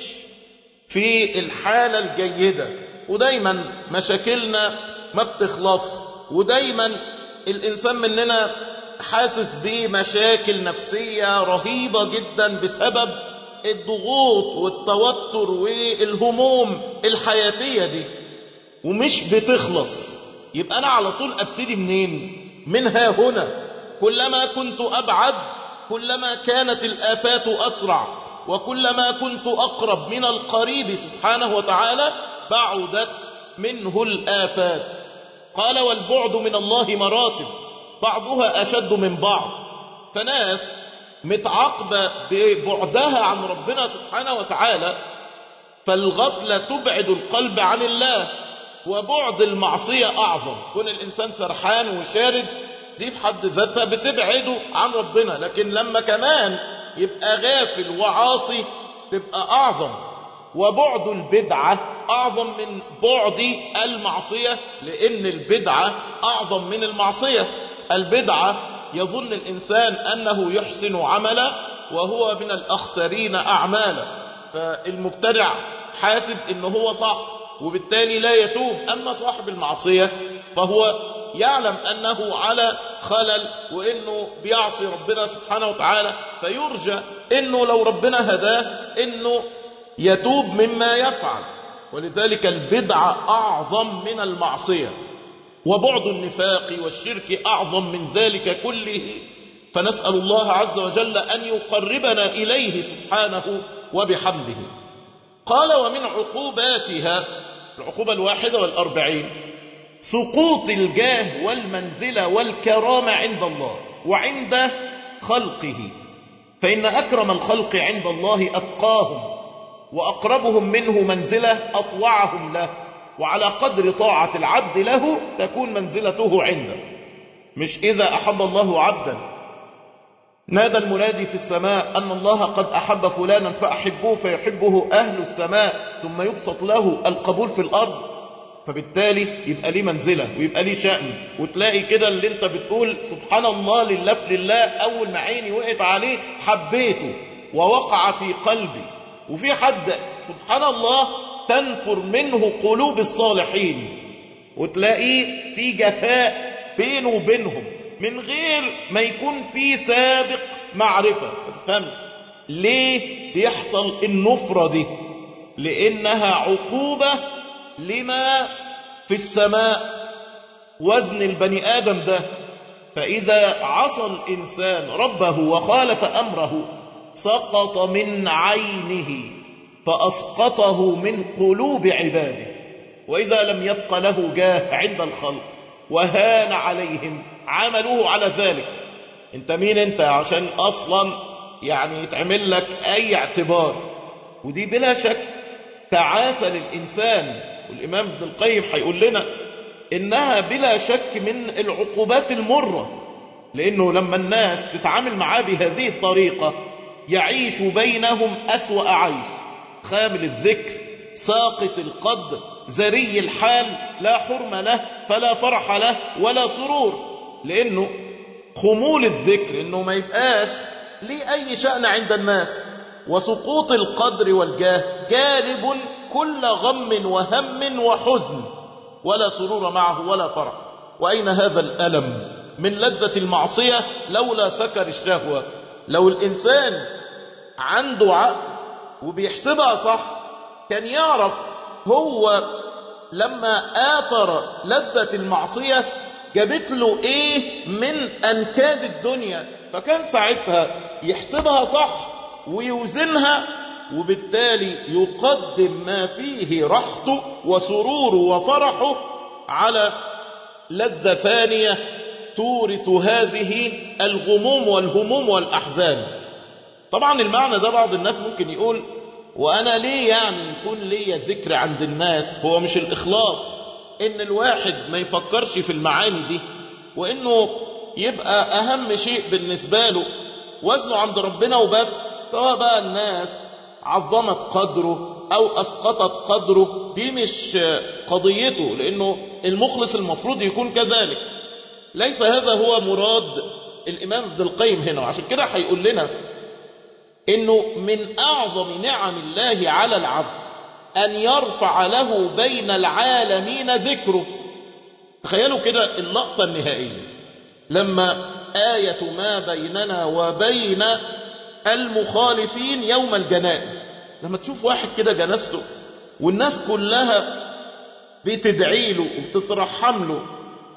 في الحالة الجيدة ودايما مشاكلنا ما بتخلص ودايما الانسان مننا حاسس بمشاكل نفسية رهيبة جدا بسبب الضغوط والتوتر والهموم الحياتية دي ومش بتخلص يبقى أنا على طول أبتدي منين منها هنا كلما كنت أبعد كلما كانت الآفات أسرع وكلما كنت أقرب من القريب سبحانه وتعالى بعدت منه الآفات قال والبعد من الله مراتب بعضها أشد من بعض فناس متعاقبة ببعدها عن ربنا سبحانه وتعالى فالغفلة تبعد القلب عن الله وبعد المعصية أعظم كون الإنسان سرحان وشارد دي في حد ذاتها بتبعده عن ربنا لكن لما كمان يبقى غافل وعاصي تبقى أعظم وبعد البدعة أعظم من بعد المعصية لأن البدعة أعظم من المعصية البدعة يظن الإنسان أنه يحسن عملا وهو من الأخسرين أعمالا فالمبتدع حاسب أنه هو صح وبالتالي لا يتوب أما صاحب المعصية فهو يعلم أنه على خلل وإنه بيعصي ربنا سبحانه وتعالى فيرجى إنه لو ربنا هداه إنه يتوب مما يفعل ولذلك البدعة أعظم من المعصية وبعد النفاق والشرك أعظم من ذلك كله فنسأل الله عز وجل أن يقربنا إليه سبحانه وبحمده قال ومن عقوباتها العقوبة الواحدة والأربعين سقوط الجاه والمنزلة والكرامة عند الله وعند خلقه فإن أكرم الخلق عند الله أتقاهم وأقربهم منه منزلة أطوعهم له وعلى قدر طاعة العبد له تكون منزلته عنده مش إذا أحب الله عبدا نادى المنادي في السماء أن الله قد أحب فلانا فأحبوه فيحبه أهل السماء ثم يبسط له القبول في الأرض فبالتالي يبقى ليه منزلة ويبقى ليه شأن وتلاقي كده اللي انت بتقول سبحان الله لله في لله أول ما عيني وقف عليه حبيته ووقع في قلبي وفي حد سبحان الله تنفر منه قلوب الصالحين وتلاقيه في جفاء بينه وبينهم من غير ما يكون في سابق معرفة ما تفهمش ليه بيحصل النفرة دي لأنها عقوبة لما في السماء وزن البني آدم ده فإذا عصى الإنسان ربه وخالف أمره سقط من عينه فأسقطه من قلوب عباده وإذا لم يبق له جاه عند الخلق وهان عليهم عملوه على ذلك انت مين انت عشان اصلا يعني يتعمل لك اي اعتبار ودي بلا شك تعاسة للإنسان والإمام ابن القيم هيقول لنا إنها بلا شك من العقوبات المرة لأنه لما الناس تتعامل معاه بهذه الطريقة يعيش بينهم أسوأ عيش خامل الذكر ساقط القدر زري الحال لا حرم له فلا فرح له ولا سرور لأنه خمول الذكر إنه ما يبقاش ليه أي شأن عند الناس وسقوط القدر والجاه جالب كل غم وهم وحزن ولا سرور معه ولا فرح وأين هذا الألم من لذة المعصية لولا سكر الشهوة لو الإنسان عنده عقل وبيحسبها صح كان يعرف هو لما آثر لذة المعصية جابت له ايه من انكاد الدنيا فكان ساعتها يحسبها صح ويوزنها وبالتالي يقدم ما فيه راحته وسروره وفرحه على لذة ثانية تورث هذه الغموم والهموم والأحزان طبعا المعنى ده بعض الناس ممكن يقول وأنا ليه يعني يكون ليا ذكر عند الناس هو مش الإخلاص إن الواحد ما يفكرش في المعاني دي وإنه يبقى أهم شيء بالنسبة له وزنه عند ربنا وبس سواء بقى الناس عظمت قدره أو أسقطت قدره دي مش قضيته لأنه المخلص المفروض يكون كذلك ليس هذا هو مراد الإمام ابن القيم هنا وعشان كده هيقول لنا إنه من أعظم نعم الله على العبد أن يرفع له بين العالمين ذكره تخيلوا كده اللقطة النهائية لما آية ما بيننا وبين المخالفين يوم الجنائز لما تشوف واحد كده جنازته والناس كلها بتدعي له وبتترحم له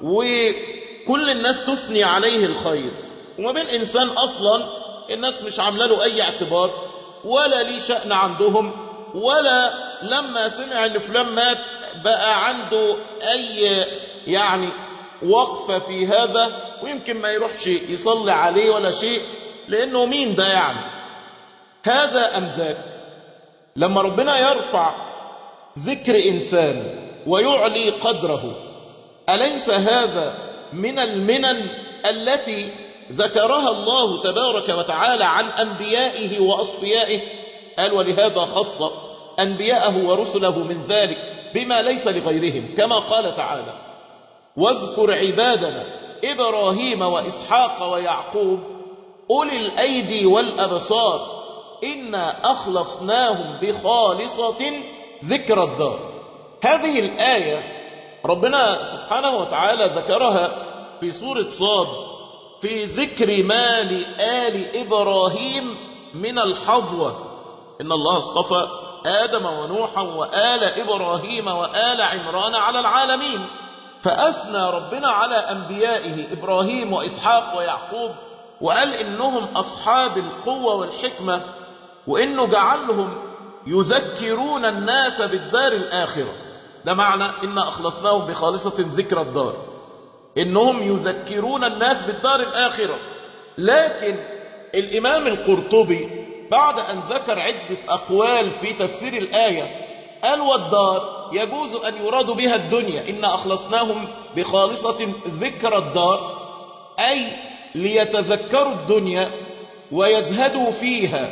وكل الناس تثني عليه الخير وما بين إنسان أصلا الناس مش عامله له أي اعتبار ولا ليه شأن عندهم ولا لما سمع ان فلان مات بقى عنده اي يعني وقفة في هذا ويمكن ما يروحش يصلي عليه ولا شيء لانه مين ده يعني هذا ام ذاك لما ربنا يرفع ذكر انسان ويعلي قدره اليس هذا من المنن التي ذكرها الله تبارك وتعالى عن انبيائه واصفيائه قال ولهذا خص أنبياءه ورسله من ذلك بما ليس لغيرهم كما قال تعالى واذكر عبادنا إبراهيم وإسحاق ويعقوب أولي الأيدي والأبصار إنا أخلصناهم بخالصة ذكر الدار هذه الآية ربنا سبحانه وتعالى ذكرها في سورة صاد في ذكر ما لآل إبراهيم من الحظوة إن الله اصطفى آدم ونوحا وآل إبراهيم وآل عمران على العالمين فأثنى ربنا على أنبيائه إبراهيم وإسحاق ويعقوب وقال إنهم أصحاب القوة والحكمة وإنه جعلهم يذكرون الناس بالدار الآخرة ده معنى إن أخلصناهم بخالصة ذكر الدار إنهم يذكرون الناس بالدار الآخرة لكن الإمام القرطبي بعد أن ذكر عدة أقوال في تفسير الآية قال والدار يجوز أن يراد بها الدنيا إن أخلصناهم بخالصة ذكر الدار أي ليتذكروا الدنيا ويزهدوا فيها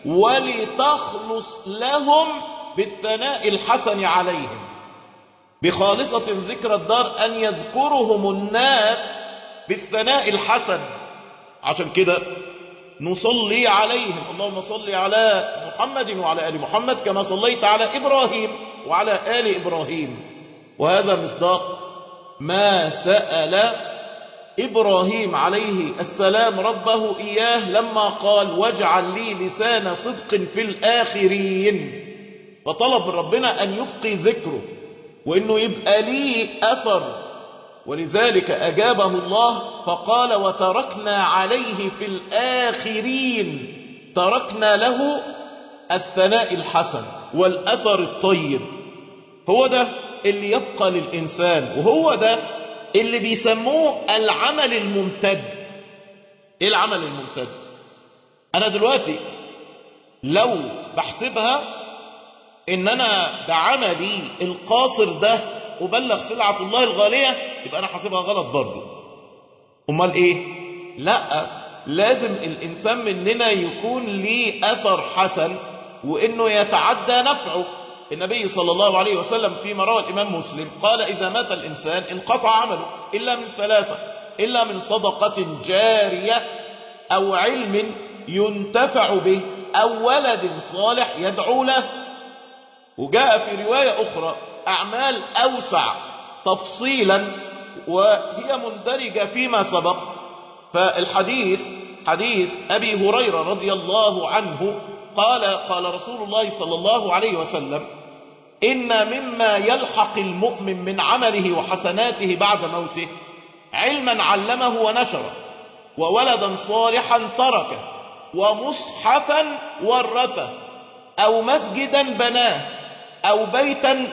ولتخلص لهم بالثناء الحسن عليهم بخالصة ذكر الدار أن يذكرهم الناس بالثناء الحسن عشان كده نصلي عليهم اللهم صل على محمد وعلى آل محمد كما صليت على إبراهيم وعلى آل إبراهيم وهذا مصداق ما سأل إبراهيم عليه السلام ربه إياه لما قال واجعل لي لسان صدق في الآخرين وطلب من ربنا أن يبقي ذكره وإنه يبقى لي أثر ولذلك أجابه الله فقال وتركنا عليه في الآخرين تركنا له الثناء الحسن والأثر الطيب هو ده اللي يبقى للإنسان وهو ده اللي بيسموه العمل الممتد ايه العمل الممتد انا دلوقتي لو بحسبها ان انا بعملي القاصر ده أبلغ سلعة الله الغالية يبقى أنا حاسبها غلط برضه أمال إيه لا لازم الإنسان مننا يكون ليه أثر حسن وإنه يتعدى نفعه النبي صلى الله عليه وسلم فيما روى الإمام مسلم قال إذا مات الإنسان انقطع عمله إلا من ثلاثة إلا من صدقة جارية أو علم ينتفع به أو ولد صالح يدعو له وجاء في رواية أخرى أعمال أوسع تفصيلا وهي مندرجة فيما سبق فالحديث حديث أبي هريرة رضي الله عنه قال قال رسول الله صلى الله عليه وسلم إن مما يلحق المؤمن من عمله وحسناته بعد موته علما علمه ونشره وولدا صالحا تركه ومصحفا ورثه أو مسجدا بناه أو بيتا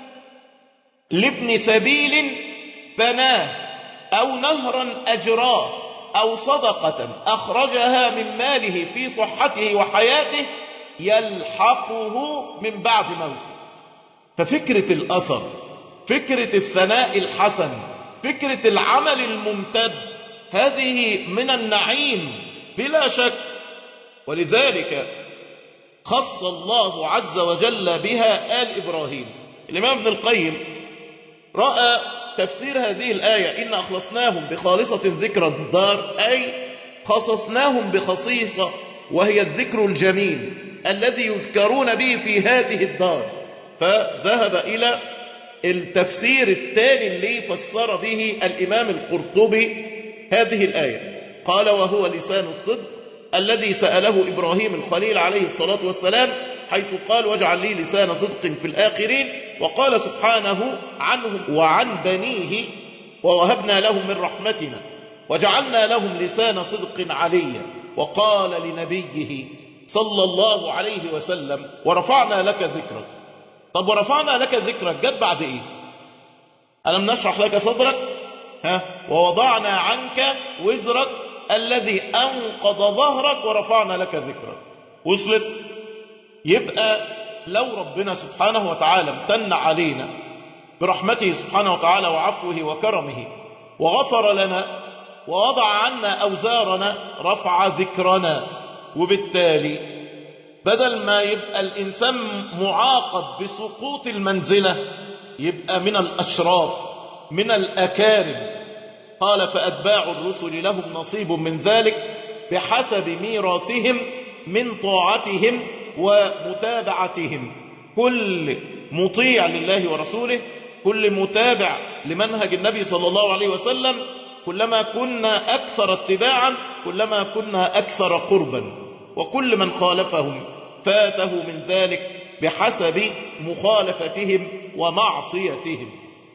لابن سبيل بناه أو نهرا أجراه أو صدقة أخرجها من ماله في صحته وحياته يلحقه من بعد موته ففكرة الأثر فكرة الثناء الحسن فكرة العمل الممتد هذه من النعيم بلا شك ولذلك خص الله عز وجل بها آل إبراهيم الإمام ابن القيم رأى تفسير هذه الآية إن أخلصناهم بخالصة ذكر الدار أي خصصناهم بخصيصة وهي الذكر الجميل الذي يذكرون به في هذه الدار فذهب إلى التفسير الثاني اللي فسر به الإمام القرطبي هذه الآية قال وهو لسان الصدق الذي سأله إبراهيم الخليل عليه الصلاة والسلام حيث قال واجعل لي لسان صدق في الآخرين وقال سبحانه عنهم وعن بنيه ووهبنا لهم من رحمتنا وجعلنا لهم لسان صدق عليا وقال لنبيه صلى الله عليه وسلم ورفعنا لك ذكرك طب ورفعنا لك ذكرك جت بعد ايه ألم نشرح لك صدرك ها ووضعنا عنك وزرك الذي أنقض ظهرك ورفعنا لك ذكرك وصلت يبقى لو ربنا سبحانه وتعالى امتن علينا برحمته سبحانه وتعالى وعفوه وكرمه وغفر لنا ووضع عنا أوزارنا رفع ذكرنا وبالتالي بدل ما يبقى الإنسان معاقب بسقوط المنزلة يبقى من الأشراف من الأكارم قال فأتباع الرسل لهم نصيب من ذلك بحسب ميراثهم من طاعتهم ومتابعتهم كل مطيع لله ورسوله كل متابع لمنهج النبي صلى الله عليه وسلم كلما كنا أكثر اتباعا كلما كنا أكثر قربا وكل من خالفهم فاته من ذلك بحسب مخالفتهم ومعصيتهم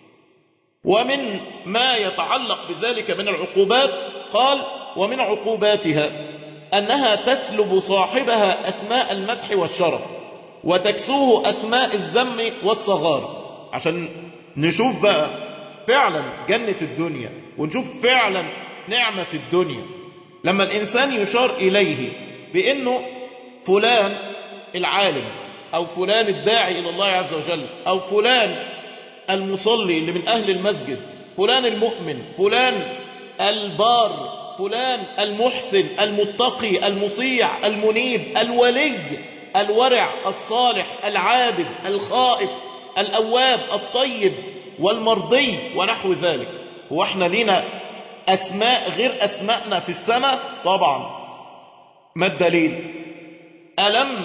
ومن ما يتعلق بذلك من العقوبات قال ومن عقوباتها أنها تسلب صاحبها أسماء المدح والشرف وتكسوه أسماء الذم والصغار عشان نشوف بقى فعلا جنة الدنيا ونشوف فعلا نعمة الدنيا لما الإنسان يشار إليه بأنه فلان العالم أو فلان الداعي إلى الله عز وجل أو فلان المصلي اللي من أهل المسجد فلان المؤمن فلان البار فلان المحسن المتقي المطيع المنيب الولي الورع الصالح العابد الخائف الأواب الطيب والمرضي ونحو ذلك واحنا لنا أسماء غير أسماءنا في السماء طبعا ما الدليل ألم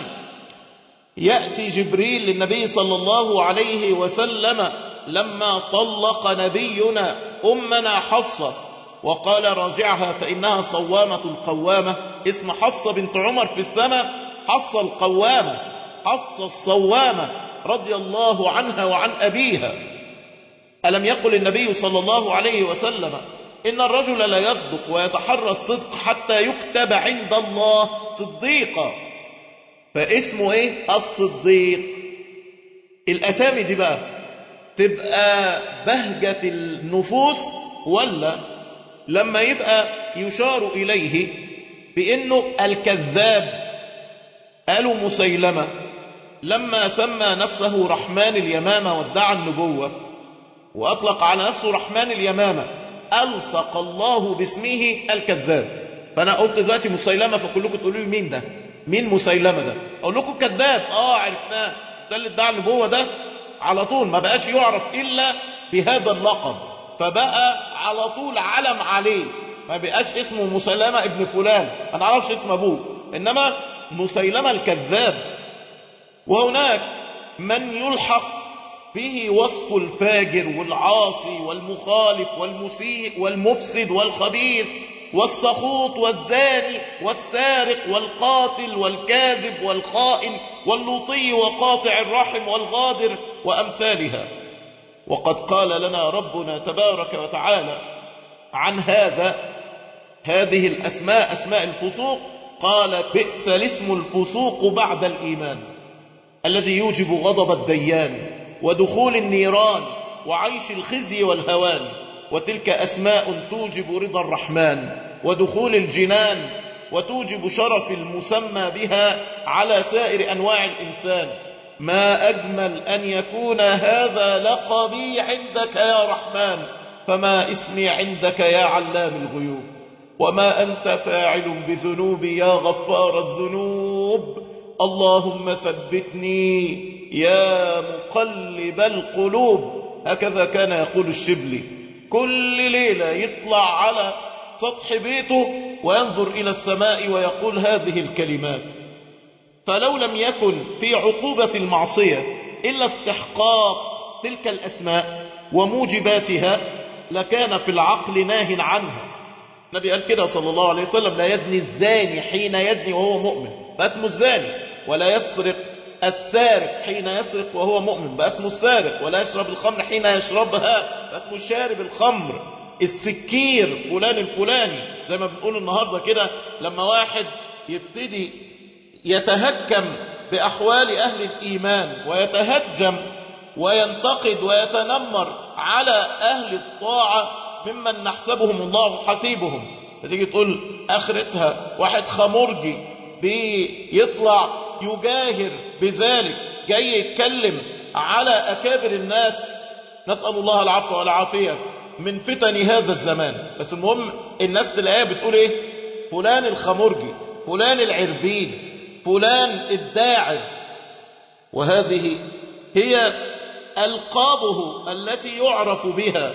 يأتي جبريل للنبي صلى الله عليه وسلم لما طلق نبينا أمنا حفصة وقال راجعها فإنها صوامة قوامة اسم حفصة بنت عمر في السماء حفصة القوامة حفصة الصوامة رضي الله عنها وعن أبيها ألم يقل النبي صلى الله عليه وسلم إن الرجل لا يصدق ويتحرى الصدق حتى يكتب عند الله صديقا فاسمه ايه الصديق الأسامي دي بقى تبقى بهجة النفوس ولا لما يبقى يشار إليه بأنه الكذاب قالوا مسيلمة لما سمى نفسه رحمن اليمامة وادعى النبوة وأطلق على نفسه رحمن اليمامة ألصق الله باسمه الكذاب فأنا قلت دلوقتي مسيلمة فكلكم تقولوا لي مين ده مين مسيلمة ده أقول لكم كذاب آه عرفناه ده اللي ادعى النبوة ده على طول ما بقاش يعرف إلا بهذا اللقب فبقى على طول علم عليه ما بقاش اسمه مسيلمة ابن فلان ما نعرفش اسم أبوه إنما مسيلمة الكذاب وهناك من يلحق به وصف الفاجر والعاصي والمخالف والمسيء والمفسد والخبيث والسخوط والزاني والسارق والقاتل والكاذب والخائن واللوطي وقاطع الرحم والغادر وأمثالها وقد قال لنا ربنا تبارك وتعالى عن هذا هذه الأسماء أسماء الفسوق قال بئس الاسم الفسوق بعد الإيمان الذي يوجب غضب الديان ودخول النيران وعيش الخزي والهوان وتلك أسماء توجب رضا الرحمن ودخول الجنان وتوجب شرف المسمى بها على سائر أنواع الإنسان ما أجمل أن يكون هذا لقبي عندك يا رحمن فما اسمي عندك يا علام الغيوب وما أنت فاعل بذنوبي يا غفار الذنوب اللهم ثبتني يا مقلب القلوب هكذا كان يقول الشبلي كل ليلة يطلع على سطح بيته وينظر إلى السماء ويقول هذه الكلمات فلو لم يكن في عقوبة المعصية إلا استحقاق تلك الأسماء وموجباتها لكان في العقل ناه عنها النبي قال كده صلى الله عليه وسلم لا يزني الزاني حين يزني وهو مؤمن فاسمه الزاني ولا يسرق السارق حين يسرق وهو مؤمن باسمه السارق ولا يشرب الخمر حين يشربها باسمه الشارب الخمر السكير فلان الفلاني زي ما بنقول النهاردة كده لما واحد يبتدي يتهكم بأحوال أهل الإيمان ويتهجم وينتقد ويتنمر على أهل الطاعة ممن نحسبهم الله حسيبهم فتيجي تقول آخرتها واحد خمرجي بيطلع يجاهر بذلك جاي يتكلم على أكابر الناس نسأل الله العفو والعافية من فتن هذا الزمان بس المهم الناس تلاقيها بتقول ايه فلان الخمرجي فلان العربين فلان الداعر وهذه هي ألقابه التي يعرف بها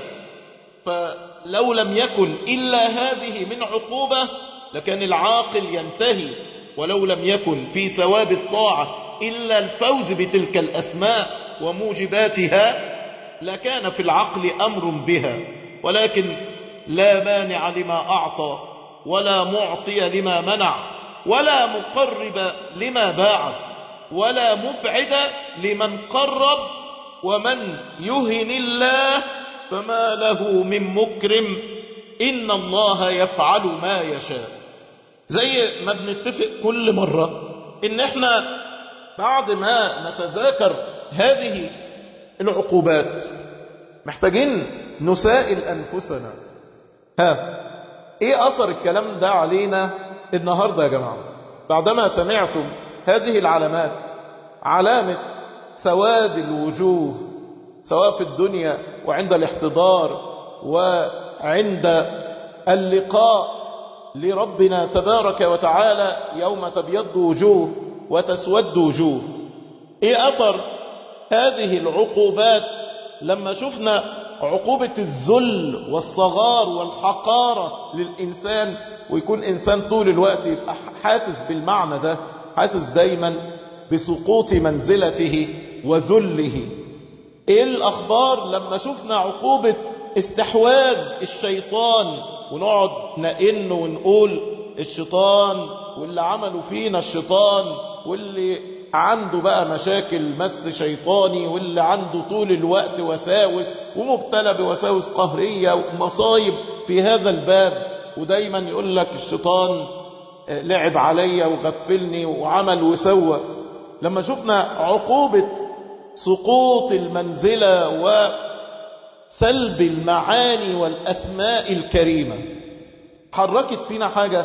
فلو لم يكن إلا هذه من عقوبة لكان العاقل ينتهي ولو لم يكن في ثواب الطاعة إلا الفوز بتلك الأسماء وموجباتها لكان في العقل أمر بها ولكن لا مانع لما أعطى ولا معطي لما منع ولا مقرب لما باعد ولا مبعد لمن قرب ومن يهن الله فما له من مكرم إن الله يفعل ما يشاء زي ما بنتفق كل مرة إن احنا بعد ما نتذاكر هذه العقوبات محتاجين نسائل أنفسنا ها ايه أثر الكلام ده علينا النهاردة يا جماعة بعدما سمعتم هذه العلامات علامة سواد الوجوه سواء في الدنيا وعند الاحتضار وعند اللقاء لربنا تبارك وتعالى يوم تبيض وجوه وتسود وجوه ايه اثر هذه العقوبات لما شفنا عقوبة الذل والصغار والحقارة للإنسان ويكون إنسان طول الوقت يبقى حاسس بالمعنى ده حاسس دايما بسقوط منزلته وذله ايه الأخبار لما شفنا عقوبة استحواذ الشيطان ونقعد نئن ونقول الشيطان واللي عملوا فينا الشيطان واللي عنده بقى مشاكل مس شيطاني واللي عنده طول الوقت وساوس ومبتلى بوساوس قهرية ومصايب في هذا الباب ودايما يقول لك الشيطان لعب عليا وغفلني وعمل وسوى لما شفنا عقوبة سقوط المنزلة وسلب المعاني والأسماء الكريمة حركت فينا حاجة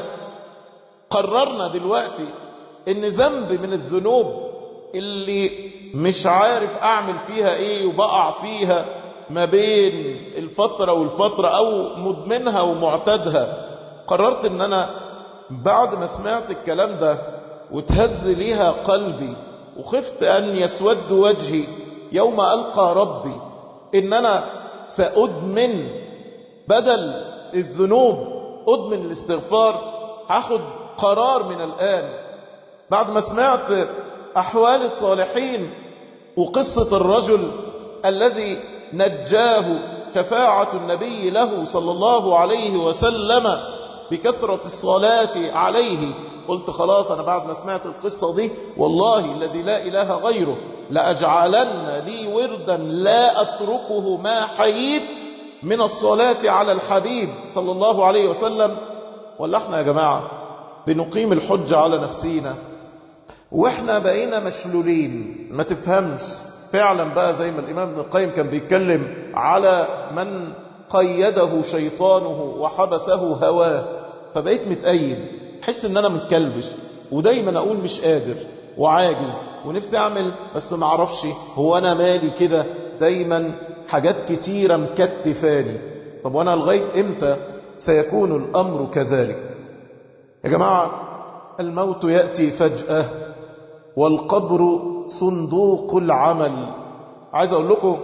قررنا دلوقتي ان ذنب من الذنوب اللي مش عارف اعمل فيها ايه وبقع فيها ما بين الفترة والفترة او مدمنها ومعتادها قررت ان انا بعد ما سمعت الكلام ده وتهز ليها قلبي وخفت ان يسود وجهي يوم القى ربي ان انا سأدمن بدل الذنوب ادمن الاستغفار هاخد قرار من الان بعد ما سمعت أحوال الصالحين وقصة الرجل الذي نجاه شفاعة النبي له صلى الله عليه وسلم بكثرة الصلاة عليه قلت خلاص أنا بعد ما سمعت القصة دي والله الذي لا إله غيره لأجعلن لي وردا لا أتركه ما حييت من الصلاة على الحبيب صلى الله عليه وسلم ولا احنا يا جماعة بنقيم الحج على نفسينا واحنا بقينا مشلولين ما تفهمش فعلا بقى زي ما الامام ابن القيم كان بيتكلم على من قيده شيطانه وحبسه هواه فبقيت متأيد حس ان انا متكلبش ودايما اقول مش قادر وعاجز ونفسي اعمل بس ما اعرفش هو انا مالي كده دايما حاجات كتيرة مكتفاني طب وانا لغاية امتى سيكون الامر كذلك يا جماعة الموت يأتي فجأة والقبر صندوق العمل عايز اقول لكم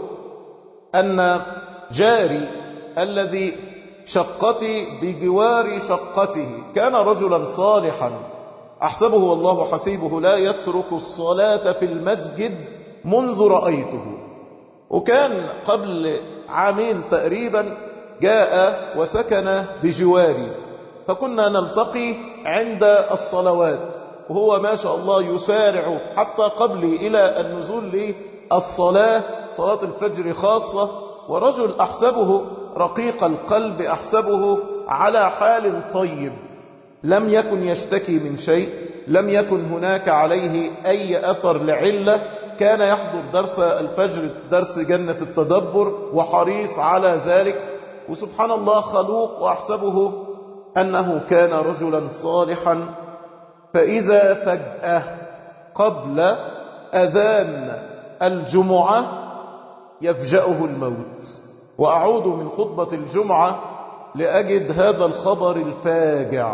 ان جاري الذي شقتي بجوار شقته كان رجلا صالحا احسبه والله حسيبه لا يترك الصلاة في المسجد منذ رأيته وكان قبل عامين تقريبا جاء وسكن بجواري فكنا نلتقي عند الصلوات وهو ما شاء الله يسارع حتى قبلي إلى النزول للصلاة صلاة الفجر خاصة ورجل أحسبه رقيق القلب أحسبه على حال طيب لم يكن يشتكي من شيء لم يكن هناك عليه أي أثر لعلة كان يحضر درس الفجر درس جنة التدبر وحريص على ذلك وسبحان الله خلوق وأحسبه أنه كان رجلا صالحا فإذا فجأة قبل أذان الجمعة يفجأه الموت وأعود من خطبة الجمعة لأجد هذا الخبر الفاجع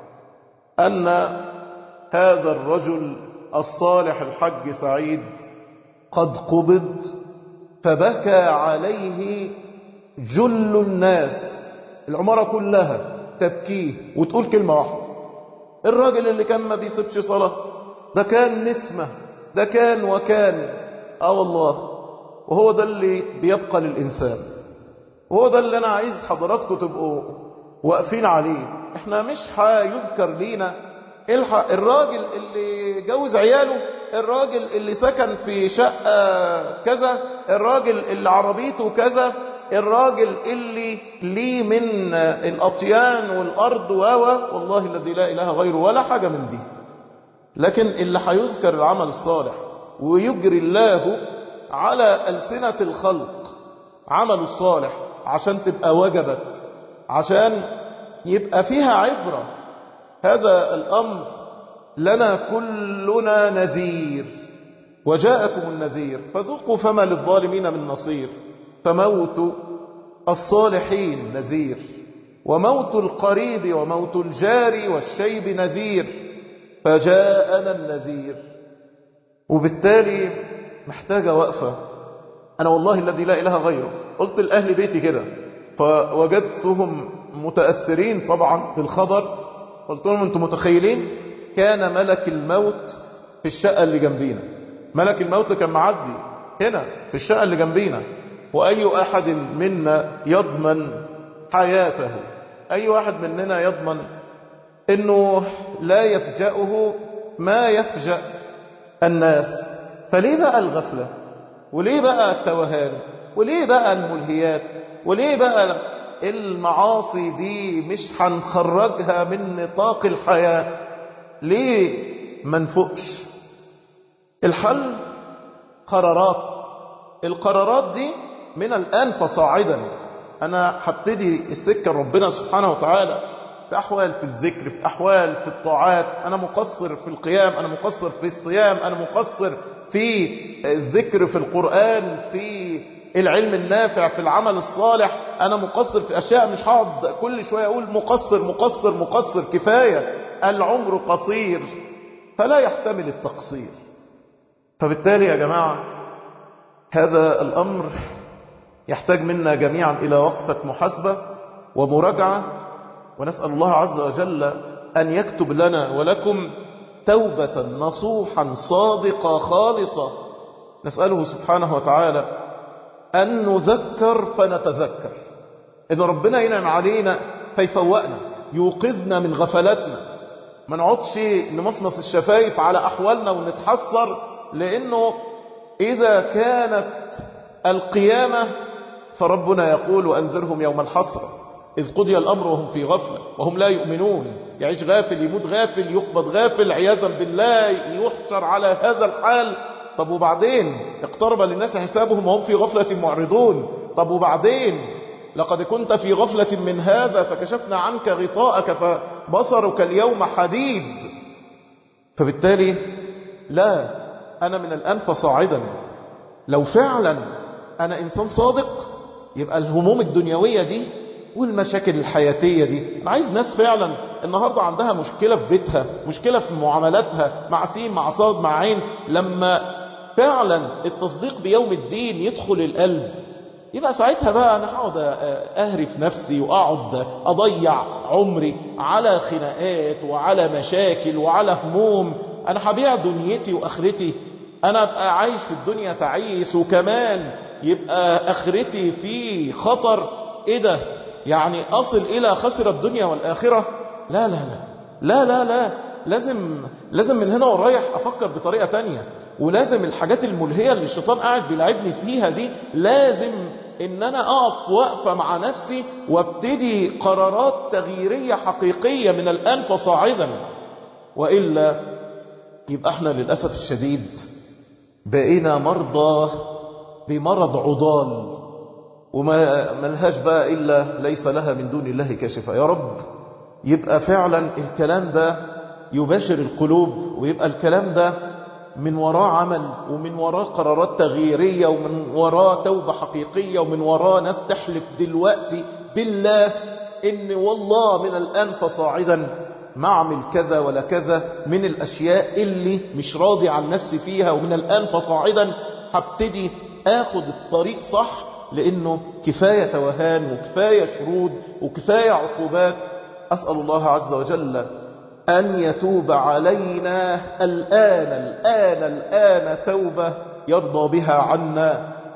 أن هذا الرجل الصالح الحج سعيد قد قبض فبكى عليه جل الناس العمارة كلها تبكيه وتقول كلمة واحدة الراجل اللي كان ما بيسيبش صلاة ده كان نسمة ده كان وكان اه والله وهو ده اللي بيبقى للإنسان وهو ده اللي أنا عايز حضراتكم تبقوا واقفين عليه احنا مش هيذكر لينا الحق الراجل اللي جوز عياله الراجل اللي سكن في شقة كذا الراجل اللي عربيته كذا الراجل اللي ليه من الأطيان والأرض واوا والله الذي لا إله غيره ولا حاجة من دي لكن اللي هيذكر العمل الصالح ويجري الله على ألسنة الخلق عمل الصالح عشان تبقى وجبت عشان يبقى فيها عبرة هذا الأمر لنا كلنا نذير وجاءكم النذير فذوقوا فما للظالمين من نصير فموت الصالحين نذير وموت القريب وموت الجار والشيب نذير فجاءنا النذير وبالتالي محتاجة وقفة أنا والله الذي لا إله غيره قلت لأهل بيتي كده فوجدتهم متأثرين طبعا بالخبر قلت لهم أنتم متخيلين كان ملك الموت في الشقة اللي جنبينا ملك الموت كان معدي هنا في الشقة اللي جنبينا وأي أحد منا يضمن حياته أي واحد مننا يضمن أنه لا يفجأه ما يفجأ الناس فليه بقى الغفلة وليه بقى التوهان وليه بقى الملهيات وليه بقى المعاصي دي مش هنخرجها من نطاق الحياة ليه ما نفقش الحل قرارات القرارات دي من الآن فصاعدا أنا هبتدي السكة ربنا سبحانه وتعالى في أحوال في الذكر في أحوال في الطاعات أنا مقصر في القيام أنا مقصر في الصيام أنا مقصر في الذكر في القرآن في العلم النافع في العمل الصالح أنا مقصر في أشياء مش هقعد كل شوية أقول مقصر مقصر مقصر كفاية العمر قصير فلا يحتمل التقصير فبالتالي يا جماعة هذا الأمر يحتاج منا جميعا إلى وقفة محاسبة ومراجعة ونسأل الله عز وجل أن يكتب لنا ولكم توبة نصوحا صادقة خالصة نسأله سبحانه وتعالى أن نذكر فنتذكر إن ربنا ينعم علينا فيفوقنا يوقظنا من غفلتنا ما نقعدش نمصمص الشفايف على أحوالنا ونتحسر لأنه إذا كانت القيامة فربنا يقول وأنذرهم يوم الحسرة إذ قضي الأمر وهم في غفلة وهم لا يؤمنون يعيش غافل يموت غافل يقبض غافل عياذا بالله يحشر على هذا الحال طب وبعدين اقترب للناس حسابهم وهم في غفلة معرضون طب وبعدين لقد كنت في غفلة من هذا فكشفنا عنك غطاءك فبصرك اليوم حديد فبالتالي لا أنا من الآن فصاعدا لو فعلا أنا إنسان صادق يبقى الهموم الدنيوية دي والمشاكل الحياتية دي أنا عايز ناس فعلا النهاردة عندها مشكلة في بيتها مشكلة في معاملاتها مع سين مع صاد مع عين لما فعلا التصديق بيوم الدين يدخل القلب يبقى ساعتها بقى أنا هقعد أهري في نفسي وأقعد أضيع عمري على خناقات وعلى مشاكل وعلى هموم أنا هبيع دنيتي وآخرتي أنا أبقى عايش في الدنيا تعيس وكمان يبقى آخرتي في خطر إيه ده يعني أصل إلى خسر الدنيا والآخرة لا لا لا لا لا لا لازم لازم من هنا ورايح أفكر بطريقة تانية ولازم الحاجات الملهية اللي الشيطان قاعد بيلعبني فيها دي لازم ان انا اقف وقفة مع نفسي وابتدي قرارات تغييرية حقيقية من الان فصاعدا وإلا يبقى احنا للأسف الشديد بقينا مرضى بمرض عضال وما ملهاش بقى إلا ليس لها من دون الله كاشفة يا رب يبقى فعلا الكلام ده يباشر القلوب ويبقى الكلام ده من وراه عمل ومن وراه قرارات تغييرية ومن وراه توبة حقيقية ومن وراه ناس تحلف دلوقتي بالله إن والله من الآن فصاعدا ما اعمل كذا ولا كذا من الأشياء اللي مش راضي عن نفسي فيها ومن الآن فصاعدا هبتدي آخد الطريق صح لأنه كفاية توهان وكفاية شرود وكفاية عقوبات أسأل الله عز وجل أن يتوب علينا الآن الآن الآن توبة يرضى بها عنا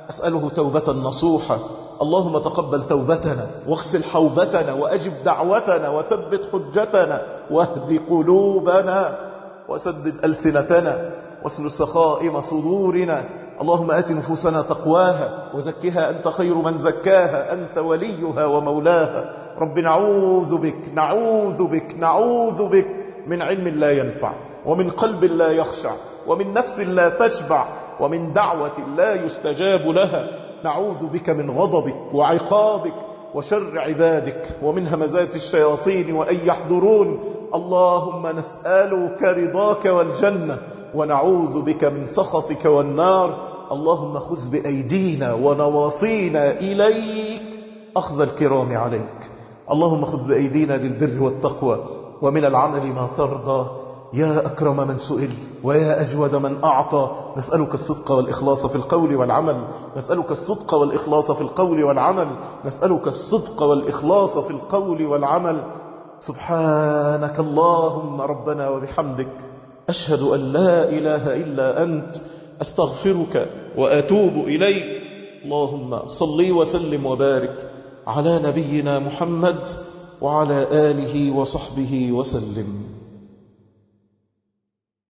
أسأله توبة نصوحة اللهم تقبل توبتنا واغسل حوبتنا وأجب دعوتنا وثبت حجتنا واهد قلوبنا وسدد ألسنتنا واسل سخائم صدورنا اللهم آت نفوسنا تقواها وزكها أنت خير من زكاها أنت وليها ومولاها رب نعوذ بك نعوذ بك نعوذ بك من علم لا ينفع ومن قلب لا يخشع ومن نفس لا تشبع ومن دعوة لا يستجاب لها نعوذ بك من غضبك وعقابك وشر عبادك ومن همزات الشياطين وأن يحضرون اللهم نسألك رضاك والجنة ونعوذ بك من سخطك والنار اللهم خذ بأيدينا ونواصينا إليك أخذ الكرام عليك اللهم خذ بأيدينا للبر والتقوى ومن العمل ما ترضى يا أكرم من سئل ويا أجود من أعطى نسألك الصدق والإخلاص في القول والعمل نسألك الصدق والإخلاص في القول والعمل نسألك الصدق والإخلاص في القول والعمل سبحانك اللهم ربنا وبحمدك أشهد أن لا إله إلا أنت أستغفرك وأتوب إليك اللهم صلي وسلم وبارك على نبينا محمد وعلى آله وصحبه وسلم